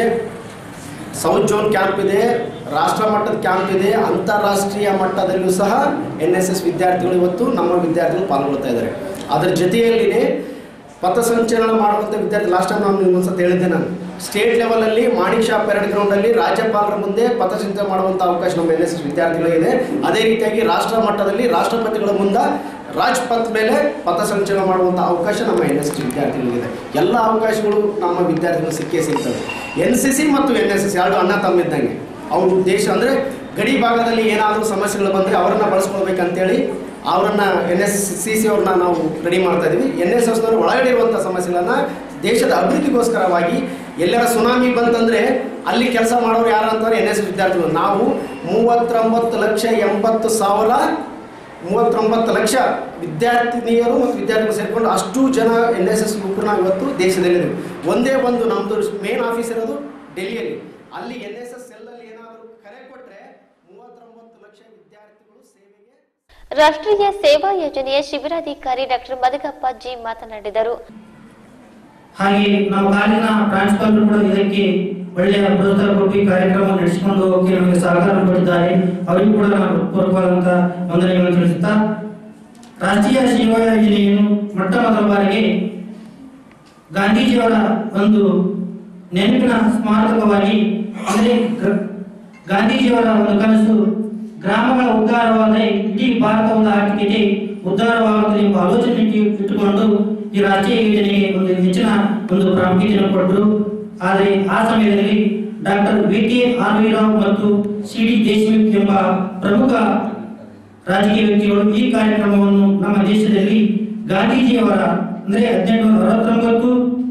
ಸೌತ್ ಜೋನ್ ಕ್ಯಾಂಪ್ ಇದೆ ರಾಷ್ಟ್ರ ಮಟ್ಟದ ಕ್ಯಾಂಪ್ ಇದೆ ಅಂತಾರಾಷ್ಟ್ರೀಯ ಮಟ್ಟದಲ್ಲೂ ಸಹ ಎನ್ ಎಸ್ ಎಸ್ ವಿದ್ಯಾರ್ಥಿಗಳು ಇವತ್ತು ನಮ್ಮ ವಿದ್ಯಾರ್ಥಿಗಳು ಪಾಲ್ಗೊಳ್ತಾ ಇದ್ದಾರೆ ಅದರ ಜೊತೆಯಲ್ಲಿನೇ ಪಥಸಂಚಲನ ಮಾಡುವಂಥ ವಿದ್ಯಾರ್ಥಿ ಲಾಸ್ಟ್ ಟೈಮ್ ನಾನು ನಿಮ್ಗೆ ಒಂದ್ಸತಿ ಹೇಳಿದ್ದೆ ನಾನು ಸ್ಟೇಟ್ ಲೆವೆಲಲ್ಲಿ ಮಾಣಿಕ್ ಶಾ ಪೆರೇಡ್ ಗ್ರೌಂಡಲ್ಲಿ ರಾಜ್ಯಪಾಲರ ಮುಂದೆ ಪಥಸಂಚಲನ ಮಾಡುವಂಥ ಅವಕಾಶ ನಮ್ಮ ಎನ್ ಎಸ್ ಎಸ್ ವಿದ್ಯಾರ್ಥಿಗಳಿಗಿದೆ ಅದೇ ರೀತಿಯಾಗಿ ರಾಷ್ಟ್ರ ಮಟ್ಟದಲ್ಲಿ ರಾಷ್ಟ್ರಪತಿಗಳ ಮುಂದೆ ರಾಜ್ಪಥ್ ಮೇಲೆ ಪಥಸಂಚಲನ ಮಾಡುವಂಥ ಅವಕಾಶ ನಮ್ಮ ಎನ್ ಎಸ್ ಎಸ್ ವಿದ್ಯಾರ್ಥಿಗಳಿಗಿದೆ ಎಲ್ಲ ಅವಕಾಶಗಳು ನಮ್ಮ ವಿದ್ಯಾರ್ಥಿಗಳು ಸಿಕ್ಕೇ ಸಿಗ್ತವೆ ಎನ್ ಸಿ ಸಿ ಮತ್ತು ಎನ್ ಎಸ್ ಎಸ್ ಎರಡು ಅಣ್ಣ ತಮ್ಮ ಇದ್ದಂಗೆ ಅವರು ದೇಶ ಅಂದರೆ ಗಡಿ ಭಾಗದಲ್ಲಿ ಏನಾದರೂ ಸಮಸ್ಯೆಗಳು ಬಂದರೆ ಅವರನ್ನು ಬಳಸ್ಕೊಳ್ಬೇಕಂತೇಳಿ ಅವರನ್ನ ಎನ್ ಎಸ್ ಸಿ ಸಿ ಅವ್ರನ್ನ ನಾವು ರೆಡಿ ಮಾಡ್ತಾ ಇದ್ದೀವಿ ಎನ್ ಎಸ್ ಎಸ್ನವರು ಒಳಗಡೆ ಇರುವಂಥ ಸಮಸ್ಯೆಗಳನ್ನ ದೇಶದ ಅಭಿವೃದ್ಧಿಗೋಸ್ಕರವಾಗಿ ಎಲ್ಲರ ಸುನಾಮಿ ಬಂತಂದ್ರೆ ಅಲ್ಲಿ ಕೆಲಸ ಮಾಡೋರು ಯಾರು ಅಂತಾರೆ ಎನ್ ಎಸ್ ವಿದ್ಯಾರ್ಥಿಗಳು ನಾವು ಮೂವತ್ತೊಂಬತ್ತು ಲಕ್ಷ ಎಂಬತ್ತು ಸಾವಿರ ಮೂವತ್ತೊಂಬತ್ತು ಲಕ್ಷ ವಿದ್ಯಾರ್ಥಿನಿಯರು ಮತ್ತು ವಿದ್ಯಾರ್ಥಿಗಳು ಸೇರಿಕೊಂಡು ಅಷ್ಟು ಜನ ಎನ್ ಎಸ್ ಎಸ್ ಯುವಕರು ನಾವು ಇವತ್ತು ದೇಶದಲ್ಲಿದ್ದೀವಿ ಒಂದೇ ಒಂದು ನಮ್ಮದು ಮೇನ್ ಆಫೀಸ್ ಇರೋದು ಡೆಲ್ಲಿಯಲ್ಲಿ ಅಲ್ಲಿ ಎನ್ ಎಸ್ ಎಸ್ ಎಲ್ಲಲ್ಲಿ ಏನಾದರೂ ಕರೆ ಕೊಟ್ಟರೆ ಮೂವತ್ತೊಂಬತ್ತು ಲಕ್ಷ ವಿದ್ಯಾರ್ಥಿಗಳು ಸೇವೆಗೆ ರಾಷ್ಟ್ರೀಯ ಸೇವಾ ಯೋಜನೆಯ ಶಿಬಿರಾಧಿಕಾರಿ ಡಾಕ್ಟರ್ ಮದಗಪ್ಪ ಜಿ ಮಾತನಾಡಿದರು ಹಾಗೆ ನಮ್ಮ ಕಾಲೇಜಿನ ಪ್ರಾಂಶುಪಾಲರು ಕೂಡ ಇದಕ್ಕೆ ಒಳ್ಳೆಯ ಪ್ರೋತ್ಸಾಹ ಕೊಟ್ಟು ಈ ಕಾರ್ಯಕ್ರಮ ನಡೆಸಿಕೊಂಡು ಹೋಗೋಕೆ ನಮಗೆ ಸಹಕಾರ ಕೊಟ್ಟಿದ್ದಾರೆ ಅವರಿಗೂ ಕೂಡ ನಾನು ಪೂರ್ವಕವಾದಂತ ವಂದನೆಗಳನ್ನು ತಿಳಿಸುತ್ತಾ ರಾಷ್ಟ್ರೀಯ ಸೇವಾ ಯೋಜನೆಯನ್ನು ಮೊಟ್ಟ ಮೊದಲ ಬಾರಿಗೆ ಗಾಂಧೀಜಿಯವರ ಒಂದು ನೆನಪಿನ ಸ್ಮಾರಕವಾಗಿ ಅಂದರೆ ಗ- ಗಾಂಧೀಜಿಯವರ ಒಂದು ಕನಸು ಗ್ರಾಮಗಳ ಉದ್ಧಾರವಾದರೆ ಇಡೀ ಭಾರತದ ಆರ್ಥಿಕತೆ ಉದ್ಧಾರವಾಗುತ್ತದೆ ಎಂಬ ಆಲೋಚನೆ ಇಟ್ಟುಕೊಂಡು ಈ ರಾಷ್ಟ್ರೀಯ ಯೋಜನೆಗೆ ಒಂದು ಹೆಚ್ಚಿನ ಒಂದು ಪ್ರಾಮುಖ್ಯತೆಯನ್ನು ಕೊಟ್ಟರು ಆದರೆ ಆ ಸಮಯದಲ್ಲಿ doctor V T R V Rao ಮತ್ತು ಸಿ ಡಿ ದೇಶಮುಖ್ ಎಂಬ ಪ್ರಮುಖ ರಾಜಕೀಯ ವ್ಯಕ್ತಿಗಳು ಈ ಕಾರ್ಯಕ್ರಮವನ್ನು ನಮ್ಮ ದೇಶದಲ್ಲಿ ಗಾಂಧೀಜಿಯವರ ಅಂದರೆ ಹದಿನೆಂಟುನೂರ ಅರವತ್ತೊಂಬತ್ತು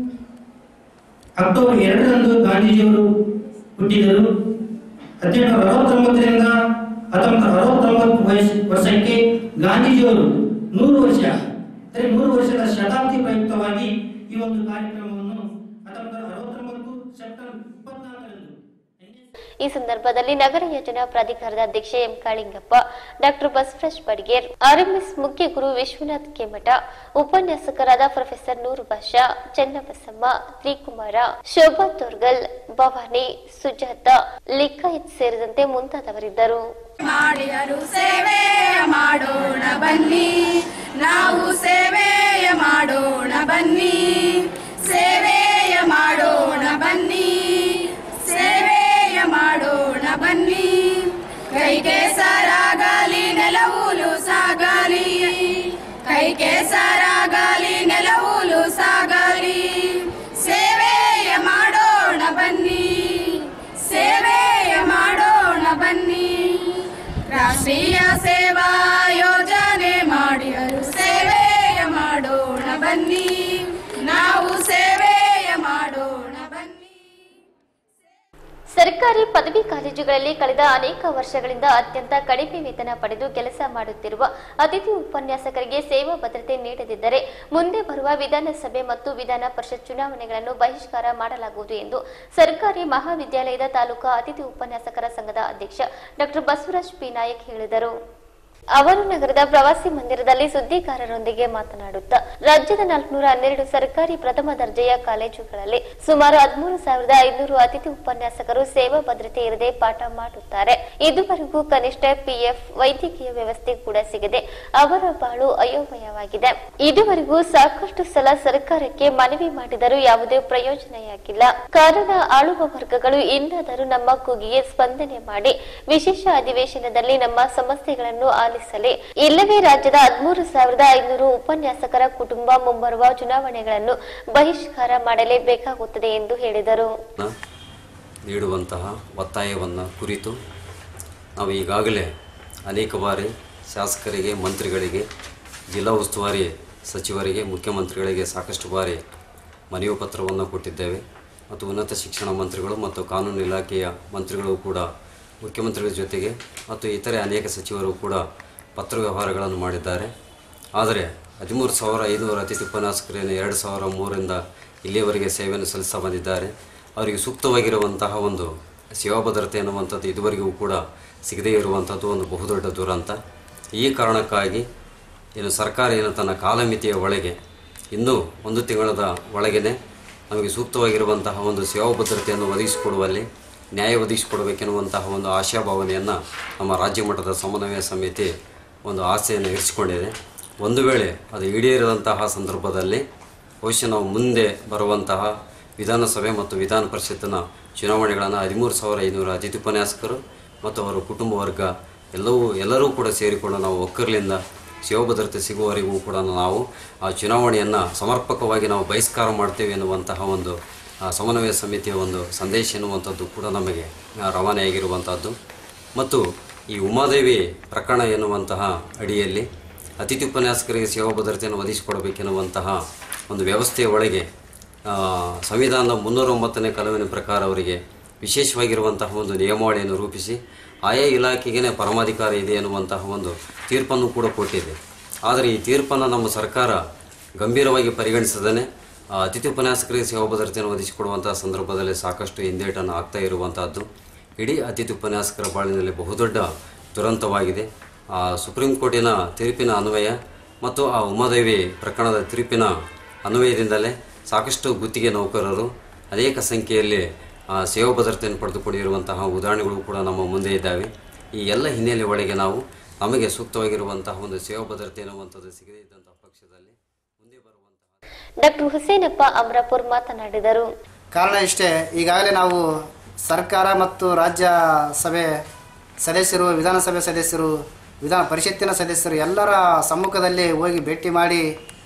ಅಕ್ಟೋಬರ್ ಎರಡರಂದು ಗಾಂಧೀಜಿಯವರು ಹುಟ್ಟಿದರು ಹದಿನೆಂಟುನೂರ ಅರವತ್ತೊಂಬತ್ತರಿಂದ ಹತ್ತೊಂಬತ್ತು ಅರವತ್ತೊಂಬತ್ತು ವಯಸ್ಸು ವರ್ಷಕ್ಕೆ ಗಾಂಧೀಜಿಯವರು ನೂರು ವರ್ಷ ಅಂದರೆ ನೂರು ವರ್ಷದ ಶತಾಬ್ದಿ ಪ್ರಯುಕ್ತವಾಗಿ ಈ ಒಂದು ಕಾರ್ಯಕ್ರಮವನ್ನು ಹತ್ತೊಂಬತ್ತು ಅರವತ್ತೊಂಬತ್ತು ಸೆಪ್ಟೆಂಬರ್ ಇಪ್ಪತ್ನಾಲ್ಕರಂದು ಈ ಸಂದರ್ಭದಲ್ಲಿ ನಗರ ಯೋಜನಾ ಪ್ರಾಧಿಕಾರದ ಅಧ್ಯಕ್ಷ M Kalingappa doctor Basavaraj Badger RMS ಮುಖ್ಯ ಗುರು ವಿಶ್ವನಾಥ್ ಕೆಮಠ ಉಪನ್ಯಾಸಕರಾದ ಪ್ರೊಫೆಸರ್ ನೂರು ಭಾಷಾ ಚೆನ್ನಬಸಮ್ಮ ತ್ರಿಕುಮಾರ ಶೋಭಾ ತೋರ್ಗಲ್ ಭವಾನಿ ಸುಜಾತ ಲಿಕ್ಕಾಯತ್ ಸೇರಿದಂತೆ ಮುಂತಾದವರಿದ್ದರು ಮಾಡಿದರು ಸೇವೆಯ ಮಾಡೋಣ ಬನ್ನಿ ನಾವು ಸೇವೆಯ ಮಾಡೋಣ ಬನ್ನಿ ಸೇವೆಯ ಮಾಡೋಣ ಬನ್ನಿ ಸೇವೆಯ ಮಾಡೋಣ ಬನ್ನಿ ಕೈಗೆ ಸರಾಗಲಿ ನೆಲವೂಲು ಸಾಗಲಿ ಕೈಗೆ ಸರಾಗಲಿ ನೆಲವೂಲು ಸಾಗಲಿ ಸೇವೆಯ ಮಾಡೋಣ ಬನ್ನಿ ಸೇವೆಯ ಮಾಡೋಣ ಬನ್ನಿ ರಾಷ್ಟ್ರೀಯ ಸೇವಾ ಯೋಜನೆ ಮಾಡಿದರು ಸೇವೆಯ ಮಾಡೋಣ ಬನ್ನಿ ನಾವು ಸೇವೆಯ ಮಾಡೋಣ ಬನ್ನಿ ಸರ್ಕಾರಿ ಪದವಿ ಕಾಲೇಜುಗಳಲ್ಲಿ ಕಳೆದ ಅನೇಕ ವರ್ಷಗಳಿಂದ ಅತ್ಯಂತ ಕಡಿಮೆ ವೇತನ ಪಡೆದು ಕೆಲಸ ಮಾಡುತ್ತಿರುವ ಅತಿಥಿ ಉಪನ್ಯಾಸಕರಿಗೆ ಸೇವಾ ಭದ್ರತೆ ನೀಡದಿದ್ದರೆ ಮುಂದೆ ಬರುವ ವಿಧಾನಸಭೆ ಮತ್ತು ವಿಧಾನ ಪರಿಷತ್ ಚುನಾವಣೆಗಳನ್ನು ಬಹಿಷ್ಕಾರ ಮಾಡಲಾಗುವುದು ಎಂದು ಸರ್ಕಾರಿ ಮಹಾವಿದ್ಯಾಲಯದ ತಾಲೂಕಾ ಅತಿಥಿ ಉಪನ್ಯಾಸಕರ ಸಂಘದ ಅಧ್ಯಕ್ಷ ಡಾಕ್ಟರ್ ಬಸವರಾಜ್ ಪಿ ನಾಯಕ್ ಹೇಳಿದರು ಅವರು ನಗರದ ಪ್ರವಾಸಿ ಮಂದಿರದಲ್ಲಿ ಸುದ್ದಿಗಾರರೊಂದಿಗೆ ಮಾತನಾಡುತ್ತಾ ರಾಜ್ಯದ ನಾಲ್ಕುನೂರ ಹನ್ನೆರಡು ಸರ್ಕಾರಿ ಪ್ರಥಮ ದರ್ಜೆಯ ಕಾಲೇಜುಗಳಲ್ಲಿ ಸುಮಾರು ಹದಿಮೂರು ಸಾವಿರದ ಐನೂರು ಅತಿಥಿ ಉಪನ್ಯಾಸಕರು ಸೇವಾ ಭದ್ರತೆ ಇರದೆ ಪಾಠ ಮಾಡುತ್ತಾರೆ ಇದುವರೆಗೂ ಕನಿಷ್ಠ ಪಿಎಫ್ ವೈದ್ಯಕೀಯ ವ್ಯವಸ್ಥೆ ಕೂಡ ಸಿಗದೆ ಅವರ ಬಾಳು ಅಯೋಮಯವಾಗಿದೆ ಇದುವರೆಗೂ ಸಾಕಷ್ಟು ಸಲ ಸರ್ಕಾರಕ್ಕೆ ಮನವಿ ಮಾಡಿದರೂ ಯಾವುದೇ ಪ್ರಯೋಜನವಾಗಿಲ್ಲ ಕಾರಣ ಆಳುವ ವರ್ಗಗಳು ಇನ್ನಾದರೂ ನಮ್ಮ ಕೂಗಿಗೆ ಸ್ಪಂದನೆ ಮಾಡಿ ವಿಶೇಷ ಅಧಿವೇಶನದಲ್ಲಿ ನಮ್ಮ ಸಮಸ್ಯೆಗಳನ್ನು ಆಲಿಸಲಿ ಇಲ್ಲವೇ ರಾಜ್ಯದ ಹದಿಮೂರು ಸಾವಿರದ ಐನೂರು ಉಪನ್ಯಾಸಕರ ಕುಟುಂಬ ಮುಂಬರುವ ಚುನಾವಣೆಗಳನ್ನು ಬಹಿಷ್ಕಾರ ಮಾಡಲೇಬೇಕಾಗುತ್ತದೆ ಎಂದು ಹೇಳಿದರು ನೀಡುವಂತಹ ಒತ್ತಾಯವನ್ನು ಕುರಿತು ನಾವು ಈಗಾಗಲೇ ಅನೇಕ ಬಾರಿ ಶಾಸಕರಿಗೆ ಮಂತ್ರಿಗಳಿಗೆ ಜಿಲ್ಲಾ ಉಸ್ತುವಾರಿ ಸಚಿವರಿಗೆ ಮುಖ್ಯಮಂತ್ರಿಗಳಿಗೆ ಸಾಕಷ್ಟು ಬಾರಿ ಮನವಿ ಪತ್ರವನ್ನು ಕೊಟ್ಟಿದ್ದೇವೆ ಮತ್ತು ಉನ್ನತ ಶಿಕ್ಷಣ ಮಂತ್ರಿಗಳು ಮತ್ತು ಕಾನೂನು ಇಲಾಖೆಯ ಮಂತ್ರಿಗಳು ಕೂಡ ಮುಖ್ಯಮಂತ್ರಿಗಳ ಜೊತೆಗೆ ಮತ್ತು ಇತರೆ ಅನೇಕ ಸಚಿವರು ಕೂಡ ಪತ್ರ ವ್ಯವಹಾರಗಳನ್ನು ಮಾಡಿದ್ದಾರೆ ಆದರೆ ಹದಿಮೂರು ಸಾವಿರ ಐನೂರು ಅತಿಥಿ ಉಪನ್ಯಾಸಕರೇನು ಎರಡು ಸಾವಿರ ಮೂರರಿಂದ ಇಲ್ಲಿಯವರೆಗೆ ಸೇವೆಯನ್ನು ಸಲ್ಲಿಸ್ತಾ ಬಂದಿದ್ದಾರೆ ಅವರಿಗೆ ಸೂಕ್ತವಾಗಿರುವಂತಹ ಒಂದು ಸೇವಾ ಭದ್ರತೆ ಅನ್ನುವಂಥದ್ದು ಇದುವರೆಗೂ ಕೂಡ ಸಿಗದೇ ಇರುವಂಥದ್ದು ಒಂದು ಬಹುದೊಡ್ಡ ದುರಂತ ಈ ಕಾರಣಕ್ಕಾಗಿ ಏನು ಸರ್ಕಾರ ಏನು ತನ್ನ ಕಾಲಮಿತಿಯ ಒಳಗೆ ಇನ್ನೂ ಒಂದು ತಿಂಗಳದ ಒಳಗೇನೆ ನಮಗೆ ಸೂಕ್ತವಾಗಿರುವಂತಹ ಒಂದು ಸೇವಾ ಭದ್ರತೆಯನ್ನು ಒದಗಿಸಿಕೊಡುವಲ್ಲಿ ನ್ಯಾಯ ಒದಗಿಸಿಕೊಡಬೇಕೆನ್ನುವಂತಹ ಒಂದು ಆಶಾಭಾವನೆಯನ್ನು ನಮ್ಮ ರಾಜ್ಯ ಮಟ್ಟದ ಸಮನ್ವಯ ಸಮಿತಿ ಒಂದು ಆಸೆಯನ್ನು ಇರಿಸಿಕೊಂಡಿದೆ ಒಂದು ವೇಳೆ ಅದು ಈಡೇರದಂತಹ ಸಂದರ್ಭದಲ್ಲಿ ಬಹುಶಃ ನಾವು ಮುಂದೆ ಬರುವಂತಹ ವಿಧಾನಸಭೆ ಮತ್ತು ವಿಧಾನ ಪರಿಷತ್ತಿನ ಚುನಾವಣೆಗಳನ್ನು ಹದಿಮೂರು ಸಾವಿರ ಐನೂರು ಅತಿಥಿ ಉಪನ್ಯಾಸಕರು ಮತ್ತು ಅವರ ಕುಟುಂಬ ವರ್ಗ ಎಲ್ಲವೂ ಎಲ್ಲರೂ ಕೂಡ ಸೇರಿಕೊಂಡು ನಾವು ಒಕ್ಕರ್ಲಿಂದ ಶಿವಭದ್ರತೆ ಸಿಗುವವರೆಗೂ ಕೂಡ ನಾವು ಆ ಚುನಾವಣೆಯನ್ನು ಸಮರ್ಪಕವಾಗಿ ನಾವು ಬಹಿಷ್ಕಾರ ಮಾಡ್ತೇವೆ ಎನ್ನುವಂತಹ ಒಂದು ಆ, ಸಮನ್ವಯ ಸಮಿತಿಯ ಒಂದು ಸಂದೇಶ ಎನ್ನುವಂಥದ್ದು ಕೂಡ ನಮಗೆ ಆ, ರವಾನೆಯಾಗಿರುವಂಥದ್ದು ಮತ್ತು ಈ ಉಮಾದೇವಿ ಪ್ರಕರಣ ಎನ್ನುವಂತಹ ಅಡಿಯಲ್ಲಿ ಅತಿಥಿ ಉಪನ್ಯಾಸಕರಿಗೆ ಸೇವಾ ಭದ್ರತೆಯನ್ನು ಒದಗಿಸಿಕೊಡಬೇಕೆನ್ನುವಂತಹ ಒಂದು ವ್ಯವಸ್ಥೆಯ ಒಳಗೆ ಆ, ಸಂವಿಧಾನದ ಮುನ್ನೂರ ಒಂಬತ್ತನೇ ಕಲವಿನ ಪ್ರಕಾರ ಅವರಿಗೆ ವಿಶೇಷವಾಗಿರುವಂತಹ ಒಂದು ನಿಯಮಾವಳಿಯನ್ನು ರೂಪಿಸಿ ಆಯಾ ಇಲಾಖೆಗೇ ಪರಮಾಧಿಕಾರ ಇದೆ ಎನ್ನುವಂತಹ ಒಂದು ತೀರ್ಪನ್ನು ಕೂಡ ಕೊಟ್ಟಿದೆ ಆದರೆ ಈ ತೀರ್ಪನ್ನು ನಮ್ಮ ಸರ್ಕಾರ ಗಂಭೀರವಾಗಿ ಪರಿಗಣಿಸದೇ ಆ, ಅತಿಥಿ ಉಪನ್ಯಾಸಕರಿಗೆ ಸೇವಾ ಭದ್ರತೆಯನ್ನು ಒದಗಿಸಿಕೊಡುವಂತಹ ಸಂದರ್ಭದಲ್ಲಿ ಸಾಕಷ್ಟು ಹಿಂದೇಟನ್ನು ಆಗ್ತಾ ಇರುವಂತಹದ್ದು ಇಡೀ ಅತಿಥಿ ಉಪನ್ಯಾಸಕರ ಬಾಳಿನಲ್ಲಿ ಬಹುದೊಡ್ಡ ದುರಂತವಾಗಿದೆ ಆ ಸುಪ್ರೀಂ ಕೋರ್ಟಿನ ತೀರ್ಪಿನ ಅನ್ವಯ ಮತ್ತು ಆ ಉಮಾದೇವಿ ಪ್ರಕರಣದ ತೀರ್ಪಿನ ಅನ್ವಯದಿಂದಲೇ ಸಾಕಷ್ಟು ಗುತ್ತಿಗೆ ನೌಕರರು ಅನೇಕ ಸಂಖ್ಯೆಯಲ್ಲಿ ಆ, ಸೇವಾ ಭದ್ರತೆಯನ್ನು ಪಡೆದುಕೊಂಡಿರುವಂತಹ ಉದಾಹರಣೆಗಳು ಕೂಡ ನಮ್ಮ ಮುಂದೆ ಇದ್ದಾವೆ ಈ ಎಲ್ಲ ಹಿನ್ನೆಲೆ ಒಳಗೆ ನಾವು ನಮಗೆ ಸೂಕ್ತವಾಗಿರುವಂತಹ ಒಂದು ಸೇವಾ ಭದ್ರತೆ ಎನ್ನುವಂಥದ್ದು ಸಿಗದೇ ಇದ್ದಂತಹ ಪಕ್ಷದಲ್ಲಿ ಮುಂದೆ ಬರುವಂತಹ ಡಾಕ್ಟರ್ ಹುಸೇನಪ್ಪ ಅಮರಾಪುರ್ ಮಾತನಾಡಿದರು ಕಾರಣ ಇಷ್ಟೇ ಈಗಾಗಲೇ ನಾವು ಸರ್ಕಾರ ಮತ್ತು ರಾಜ್ಯ ಸಭೆ ಸದಸ್ಯರು ವಿಧಾನಸಭೆ ಸದಸ್ಯರು ವಿಧಾನ ಪರಿಷತ್ತಿನ ಸದಸ್ಯರು ಎಲ್ಲರ ಸಮ್ಮುಖದಲ್ಲಿ ಹೋಗಿ ಭೇಟಿ ಮಾಡಿ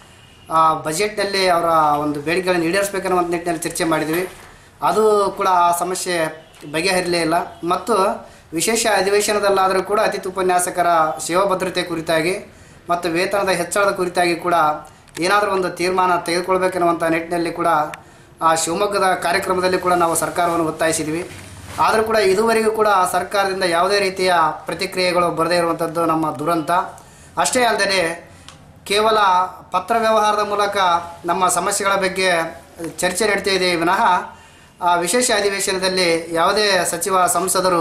ಆ ಬಜೆಟ್ನಲ್ಲಿ ಅವರ ಒಂದು ಬೇಡಿಕೆಗಳನ್ನು ಈಡೇರಿಸಬೇಕನ್ನೋ ಒಂದು ನಿಟ್ಟಿನಲ್ಲಿ ಚರ್ಚೆ ಮಾಡಿದ್ವಿ ಅದು ಕೂಡ ಆ ಸಮಸ್ಯೆ ಬಗೆಹರಿಲೇ ಇಲ್ಲ ಮತ್ತು ವಿಶೇಷ ಅಧಿವೇಶನದಲ್ಲಾದರೂ ಕೂಡ ಅತಿಥಿ ಉಪನ್ಯಾಸಕರ ಸೇವಾ ಭದ್ರತೆ ಕುರಿತಾಗಿ ಮತ್ತು ವೇತನದ ಹೆಚ್ಚಳದ ಕುರಿತಾಗಿ ಕೂಡ ಏನಾದರೂ ಒಂದು ತೀರ್ಮಾನ ತೆಗೆದುಕೊಳ್ಬೇಕೆನ್ನುವಂಥ ನಿಟ್ಟಿನಲ್ಲಿ ಕೂಡ ಆ ಶಿವಮೊಗ್ಗದ ಕಾರ್ಯಕ್ರಮದಲ್ಲಿ ಕೂಡ ನಾವು ಸರ್ಕಾರವನ್ನು ಒತ್ತಾಯಿಸಿದ್ವಿ ಆದರೂ ಕೂಡ ಇದುವರೆಗೂ ಕೂಡ ಸರ್ಕಾರದಿಂದ ಯಾವುದೇ ರೀತಿಯ ಪ್ರತಿಕ್ರಿಯೆಗಳು ಬರದೇ ಇರುವಂಥದ್ದು ನಮ್ಮ ದುರಂತ ಅಷ್ಟೇ ಅಲ್ಲದೆ ಕೇವಲ ಪತ್ರ ವ್ಯವಹಾರದ ಮೂಲಕ ನಮ್ಮ ಸಮಸ್ಯೆಗಳ ಬಗ್ಗೆ ಚರ್ಚೆ ನಡೀತಾ ಇದೆ ವಿನಃ ಆ ವಿಶೇಷ ಅಧಿವೇಶನದಲ್ಲಿ ಯಾವುದೇ ಸಚಿವ ಸಂಸದರು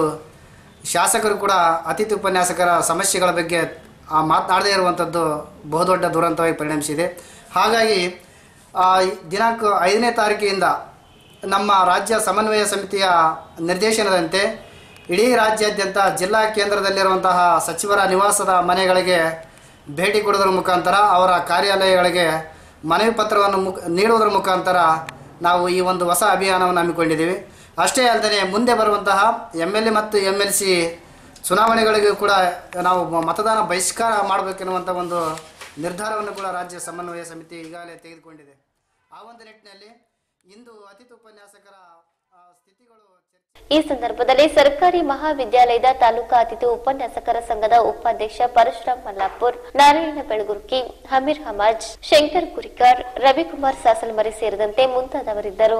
ಶಾಸಕರು ಕೂಡ ಅತಿಥಿ ಉಪನ್ಯಾಸಕರ ಸಮಸ್ಯೆಗಳ ಬಗ್ಗೆ ಆ ಮಾತನಾಡದೇ ಇರುವಂಥದ್ದು ಬಹುದೊಡ್ಡ ದುರಂತವಾಗಿ ಪರಿಣಮಿಸಿದೆ ಹಾಗಾಗಿ ಆ, ದಿನಾಂಕ ಐದನೇ ತಾರೀಕಿನಿಂದ ನಮ್ಮ ರಾಜ್ಯ ಸಮನ್ವಯ ಸಮಿತಿಯ ನಿರ್ದೇಶನದಂತೆ ಇಡೀ ರಾಜ್ಯಾದ್ಯಂತ ಜಿಲ್ಲಾ ಕೇಂದ್ರದಲ್ಲಿರುವಂತಹ ಸಚಿವರ ನಿವಾಸದ ಮನೆಗಳಿಗೆ ಭೇಟಿ ಕೊಡುವುದರ ಮುಖಾಂತರ ಅವರ ಕಾರ್ಯಾಲಯಗಳಿಗೆ ಮನವಿ ಪತ್ರವನ್ನು ಮುಖ ನೀಡುವುದರ ಮುಖಾಂತರ ನಾವು ಈ ಒಂದು ಹೊಸ ಅಭಿಯಾನವನ್ನು ಹಮ್ಮಿಕೊಂಡಿದ್ದೀವಿ ಅಷ್ಟೇ ಅಲ್ಲದೆ ಮುಂದೆ ಬರುವಂತಹ ಎಮ್ ಎಲ್ ಎ ಮತ್ತು ಎಮ್ ಎಲ್ ಸಿ ಚುನಾವಣೆಗಳಿಗೂ ಕೂಡ ನಾವು ಮ- ಮತದಾನ ಬಹಿಷ್ಕಾರ ಮಾಡಬೇಕೆನ್ನುವಂಥ ಒಂದು ನಿರ್ಧಾರವನ್ನು ಕೂಡ ರಾಜ್ಯ ಸಮನ್ವಯ ಸಮಿತಿ ಈಗಾಗಲೇ ತೆಗೆದುಕೊಂಡಿದೆ ಆ ಒಂದು ನಿಟ್ಟಿನಲ್ಲಿ ಇಂದು ಅತಿಥಿ ಉಪನ್ಯಾಸಕರ ಆ, ಸ್ಥಿತಿಗಳು ಚರ್ಚೆ ಈ ಸಂದರ್ಭದಲ್ಲಿ ಸರ್ಕಾರಿ ಮಹಾವಿದ್ಯಾಲಯದ ತಾಲೂಕಾ ಅತಿಥಿ ಉಪನ್ಯಾಸಕರ ಸಂಘದ ಉಪಾಧ್ಯಕ್ಷ ಪರಶುರಾಮ್ ಮಲ್ಲಾಪುರ್ ನಾರಾಯಣ ಬೆಳಗುರ್ಕಿ ಹಮೀರ್ ಹಮಾಜ್ ಶಂಕರ್ ಕುರಿಕರ್ ರವಿಕುಮಾರ್ ಸಾಸಲಮರಿ ಸೇರಿದಂತೆ ಮುಂತಾದವರಿದ್ದರು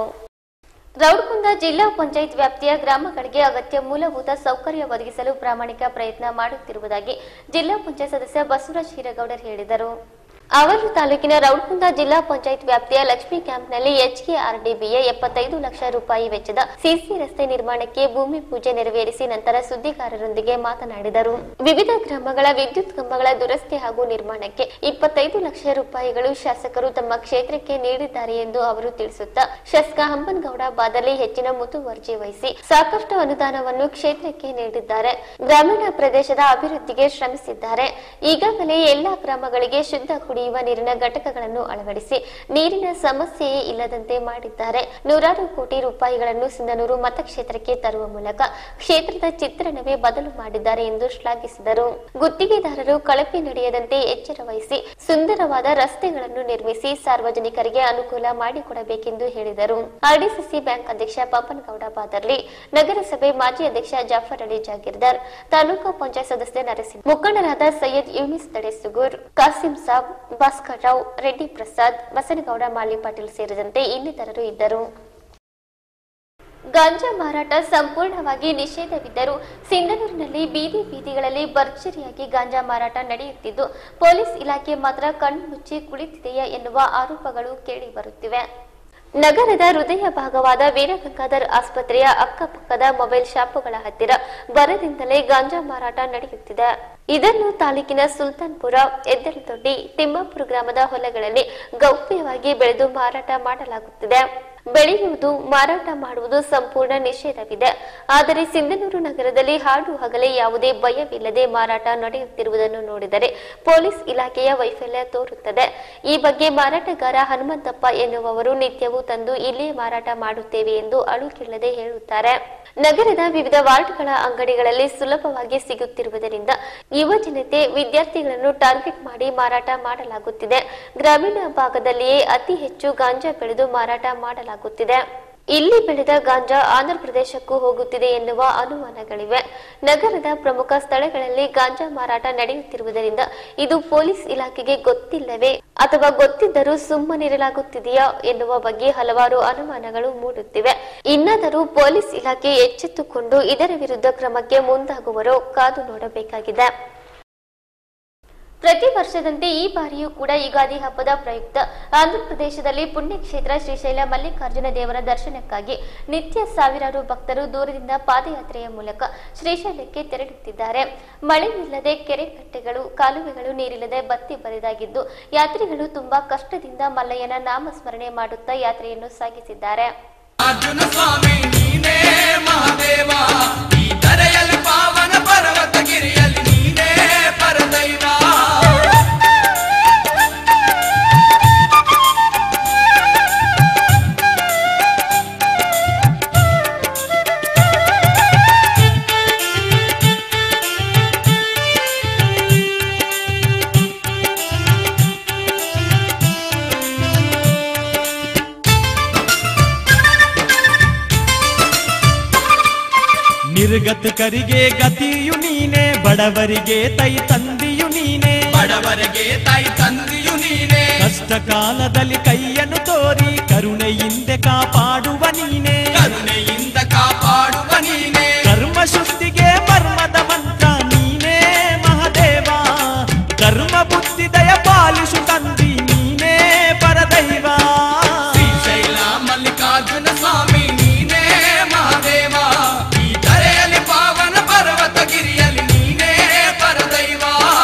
ರೌಡ್ಕುಂದ ಜಿಲ್ಲಾ ಪಂಚಾಯತ್ ವ್ಯಾಪ್ತಿಯ ಗ್ರಾಮಗಳಿಗೆ ಅಗತ್ಯ ಮೂಲಭೂತ ಸೌಕರ್ಯ ಒದಗಿಸಲು ಪ್ರಾಮಾಣಿಕ ಪ್ರಯತ್ನ ಮಾಡುತ್ತಿರುವುದಾಗಿ ಜಿಲ್ಲಾ ಪಂಚಾಯತ್ ಸದಸ್ಯ ಬಸವರಾಜ್ ಹಿರೇಗೌಡರ್ ಹೇಳಿದರು ಅವರು ತಾಲೂಕಿನ ರೌಡ್ಕುಂದ ಜಿಲ್ಲಾ ಪಂಚಾಯತ್ ವ್ಯಾಪ್ತಿಯ ಲಕ್ಷ್ಮೀ ಕ್ಯಾಂಪ್ನಲ್ಲಿ ಎಚ್ಕೆಆರ್ಡಿಬಿಯ ಎಪ್ಪತ್ತೈದು ಲಕ್ಷ ರೂಪಾಯಿ ವೆಚ್ಚದ ಸಿಸಿ ರಸ್ತೆ ನಿರ್ಮಾಣಕ್ಕೆ ಭೂಮಿ ಪೂಜೆ ನೆರವೇರಿಸಿ ನಂತರ ಸುದ್ದಿಗಾರರೊಂದಿಗೆ ಮಾತನಾಡಿದರು ವಿವಿಧ ಗ್ರಾಮಗಳ ವಿದ್ಯುತ್ ಕಂಬಗಳ ದುರಸ್ತಿ ಹಾಗೂ ನಿರ್ಮಾಣಕ್ಕೆ ಇಪ್ಪತ್ತೈದು ಲಕ್ಷ ರೂಪಾಯಿಗಳು ಶಾಸಕರು ತಮ್ಮ ಕ್ಷೇತ್ರಕ್ಕೆ ನೀಡಿದ್ದಾರೆ ಎಂದು ಅವರು ತಿಳಿಸುತ್ತಾ ಶಾಸಕ ಹಂಪನಗೌಡ ಬಾದಲಿ ಹೆಚ್ಚಿನ ಮುತುವರ್ಜಿ ವಹಿಸಿ ಸಾಕಷ್ಟು ಅನುದಾನವನ್ನು ಕ್ಷೇತ್ರಕ್ಕೆ ನೀಡಿದ್ದಾರೆ ಗ್ರಾಮೀಣ ಪ್ರದೇಶದ ಅಭಿವೃದ್ಧಿಗೆ ಶ್ರಮಿಸಿದ್ದಾರೆ ಈಗಾಗಲೇ ಎಲ್ಲಾ ಗ್ರಾಮಗಳಿಗೆ ಶುದ್ಧ ಕುಡಿಯುವ ನೀರಿನ ಘಟಕಗಳನ್ನು ಅಳವಡಿಸಿ ನೀರಿನ ಸಮಸ್ಯೆಯೇ ಇಲ್ಲದಂತೆ ಮಾಡಿದ್ದಾರೆ ನೂರಾರು ಕೋಟಿ ರೂಪಾಯಿಗಳನ್ನು ಸಿಂಧನೂರು ಮತಕ್ಷೇತ್ರಕ್ಕೆ ತರುವ ಮೂಲಕ ಕ್ಷೇತ್ರದ ಚಿತ್ರಣವೇ ಬದಲು ಮಾಡಿದ್ದಾರೆ ಎಂದು ಶ್ಲಾಘಿಸಿದರು ಗುತ್ತಿಗೆದಾರರು ಕಳಪೆ ನಡೆಯದಂತೆ ಎಚ್ಚರ ವಹಿಸಿ ಸುಂದರವಾದ ರಸ್ತೆಗಳನ್ನು ನಿರ್ಮಿಸಿ ಸಾರ್ವಜನಿಕರಿಗೆ ಅನುಕೂಲ ಮಾಡಿಕೊಡಬೇಕೆಂದು ಹೇಳಿದರು ಆರ್ಡಿಸಿಸಿ ಬ್ಯಾಂಕ್ ಅಧ್ಯಕ್ಷ ಪಪ್ಪನಗೌಡ ಬಾದರ್ಲಿ ನಗರಸಭೆ ಮಾಜಿ ಅಧ್ಯಕ್ಷ ಜಾಫರ್ ಅಲಿ ಜಾಗೀರ್ದಾರ್ ತಾಲೂಕು ಪಂಚಾಯತ್ ಸದಸ್ಯ ನರಸಿಂಹ ಮುಖಂಡರಾದ ಸೈಯದ್ ಯೂನಿಸ್ ತಡೆಸುಗೂರ್ ಕಾಸಿಂ ಸಾಬ್ ಭಾಸ್ಕರ್ ರಾವ್ ರೆಡ್ಡಿ ಪ್ರಸಾದ್ ಬಸನಗೌಡ ಮಾಲಿ ಪಾಟೀಲ್ ಸೇರಿದಂತೆ ಇನ್ನಿತರರು ಇದ್ದರು ಗಾಂಜಾ ಮಾರಾಟ ಸಂಪೂರ್ಣವಾಗಿ ನಿಷೇಧವಿದ್ದರೂ ಸಿಂಧನೂರಿನಲ್ಲಿ ಬೀದಿ ಬೀದಿಗಳಲ್ಲಿ ಭರ್ಜರಿಯಾಗಿ ಗಾಂಜಾ ಮಾರಾಟ ನಡೆಯುತ್ತಿದ್ದು ಪೊಲೀಸ್ ಇಲಾಖೆ ಮಾತ್ರ ಕಣ್ಣು ಮುಚ್ಚಿ ಕುಳಿತಿದೆಯಾ ಎನ್ನುವ ಆರೋಪಗಳು ಕೇಳಿಬರುತ್ತಿವೆ ನಗರದ ಹೃದಯ ಭಾಗವಾದ ವೀರಗಂಗಾಧರ್ ಆಸ್ಪತ್ರೆಯ ಅಕ್ಕಪಕ್ಕದ ಮೊಬೈಲ್ ಶಾಪುಗಳ ಹತ್ತಿರ ಬರದಿಂದಲೇ ಗಾಂಜಾ ಮಾರಾಟ ನಡೆಯುತ್ತಿದೆ ಇದನ್ನು ತಾಲೂಕಿನ ಸುಲ್ತಾನ್ಪುರ ಎದ್ದಲದೊಡ್ಡಿ ತಿಮ್ಮಾಪುರ ಗ್ರಾಮದ ಹೊಲಗಳಲ್ಲಿ ಗೌಪ್ಯವಾಗಿ ಬೆಳೆದು ಮಾರಾಟ ಮಾಡಲಾಗುತ್ತಿದೆ ಬೆಳೆಯುವುದು ಮಾರಾಟ ಮಾಡುವುದು ಸಂಪೂರ್ಣ ನಿಷೇಧವಿದೆ ಆದರೆ ಸಿಂಧನೂರು ನಗರದಲ್ಲಿ ಹಾಡು ಹಗಲೇ ಯಾವುದೇ ಭಯವಿಲ್ಲದೆ ಮಾರಾಟ ನಡೆಯುತ್ತಿರುವುದನ್ನು ನೋಡಿದರೆ ಪೊಲೀಸ್ ಇಲಾಖೆಯ ವೈಫಲ್ಯ ತೋರುತ್ತದೆ ಈ ಬಗ್ಗೆ ಮಾರಾಟಗಾರ ಹನುಮಂತಪ್ಪ ಎನ್ನುವವರು ನಿತ್ಯವೂ ತಂದು ಇಲ್ಲೇ ಮಾರಾಟ ಮಾಡುತ್ತೇವೆ ಎಂದು ಅಳುಕಿಲ್ಲದೆ ಹೇಳುತ್ತಾರೆ ನಗರದ ವಿವಿಧ ವಾರ್ಡ್ಗಳ ಅಂಗಡಿಗಳಲ್ಲಿ ಸುಲಭವಾಗಿ ಸಿಗುತ್ತಿರುವುದರಿಂದ ಯುವ ಜನತೆ ವಿದ್ಯಾರ್ಥಿಗಳನ್ನು ಟಾರ್ಗೆಟ್ ಮಾಡಿ ಮಾರಾಟ ಮಾಡಲಾಗುತ್ತಿದೆ ಗ್ರಾಮೀಣ ಭಾಗದಲ್ಲಿಯೇ ಅತಿ ಹೆಚ್ಚು ಗಾಂಜಾ ಬೆಳೆದು ಮಾರಾಟ ಮಾಡಲಾಗುತ್ತಿದೆ ಇಲ್ಲಿ ಬೆಳೆದ ಗಾಂಜಾ ಆಂಧ್ರ ಪ್ರದೇಶಕ್ಕೂ ಹೋಗುತ್ತಿದೆ ಎನ್ನುವ ಅನುಮಾನಗಳಿವೆ ನಗರದ ಪ್ರಮುಖ ಸ್ಥಳಗಳಲ್ಲಿ ಗಾಂಜಾ ಮಾರಾಟ ನಡೆಯುತ್ತಿರುವುದರಿಂದ ಇದು ಪೊಲೀಸ್ ಇಲಾಖೆಗೆ ಗೊತ್ತಿಲ್ಲವೇ ಅಥವಾ ಗೊತ್ತಿದ್ದರೂ ಸುಮ್ಮನಿರಲಾಗುತ್ತಿದೆಯಾ ಎನ್ನುವ ಬಗ್ಗೆ ಹಲವಾರು ಅನುಮಾನಗಳು ಮೂಡುತ್ತಿವೆ ಇನ್ನಾದರೂ ಪೊಲೀಸ್ ಇಲಾಖೆ ಎಚ್ಚೆತ್ತುಕೊಂಡು ಇದರ ವಿರುದ್ಧ ಕ್ರಮಕ್ಕೆ ಮುಂದಾಗುವರೋ ಕಾದು ನೋಡಬೇಕಾಗಿದೆ ಪ್ರತಿ ವರ್ಷದಂತೆ ಈ ಬಾರಿಯೂ ಕೂಡ ಯುಗಾದಿ ಹಬ್ಬದ ಪ್ರಯುಕ್ತ ಆಂಧ್ರಪ್ರದೇಶದಲ್ಲಿ ಪುಣ್ಯಕ್ಷೇತ್ರ ಶ್ರೀಶೈಲ ಮಲ್ಲಿಕಾರ್ಜುನ ದೇವರ ದರ್ಶನಕ್ಕಾಗಿ ನಿತ್ಯ ಸಾವಿರಾರು ಭಕ್ತರು ದೂರದಿಂದ ಪಾದಯಾತ್ರೆಯ ಮೂಲಕ ಶ್ರೀಶೈಲಕ್ಕೆ ತೆರಳುತ್ತಿದ್ದಾರೆ ಮಳೆಯಿಲ್ಲದೆ ಕೆರೆ ಕಟ್ಟೆಗಳು ಕಾಲುವೆಗಳು ನೀರಿಲ್ಲದೆ ಬತ್ತಿ ಬರಿದಾಗಿದ್ದು ಯಾತ್ರಿಗಳು ತುಂಬಾ ಕಷ್ಟದಿಂದ ಮಲ್ಲಯ್ಯನ ನಾಮಸ್ಮರಣೆ ಮಾಡುತ್ತಾ ಯಾತ್ರೆಯನ್ನು ಸಾಗಿಸಿದ್ದಾರೆ ಅರ್ಜುನ ಸ್ವಾಮಿ ನೀನೇ ಮಹಾದೇವ ಈ ಧರೆಯಲ್ಲಿ ಪಾವನ ಪರ್ವತಗಿರಿಯಲ್ಲಿ ನೀನೇ ಪರದೈವ ನಿರ್ಗತಕರಿಗೆ ಗತಿಯು ನೀನೆ ಬಡವರಿಗೆ ತೈ ತಂದಿಯು ನೀನೆ ಬಡವರಿಗೆ ತಾಯಿ ತಂದೆಯು ನೀನೇ ಕಷ್ಟ ಕಾಲದಲ್ಲಿ ಕೈಯನ್ನು ತೋರಿ ಕರುಣೆಯಿಂದ ಕಾಪಾಡುವ ನೀನೆ ಕರುಣೆಯಿಂದ ಕಾಪಾಡುವ ನೀನೇ ಕರ್ಮ ಶುದ್ಧಿಗೆ ಮರ್ಮದ ಮಂತ್ರ ನೀನೇ ಮಹದೇವ ಕರ್ಮ ಬುದ್ಧಿ ದಯ ಪಾಲಿಸು ತಂದಿ ನೀನೇ ಪರದೈವ ಶ್ರೀಶೈಲ ಮಲ್ಲಿಕಾರ್ಜುನ ಸ್ವಾಮಿ ನೀನೇ ಮಹಾದೇವ ಈ ಧರೆಯಲ್ಲಿ ಪಾವನ ಪರ್ವತಗಿರಿಯಲ್ಲಿ ನೀನೇ ಪರದೈವ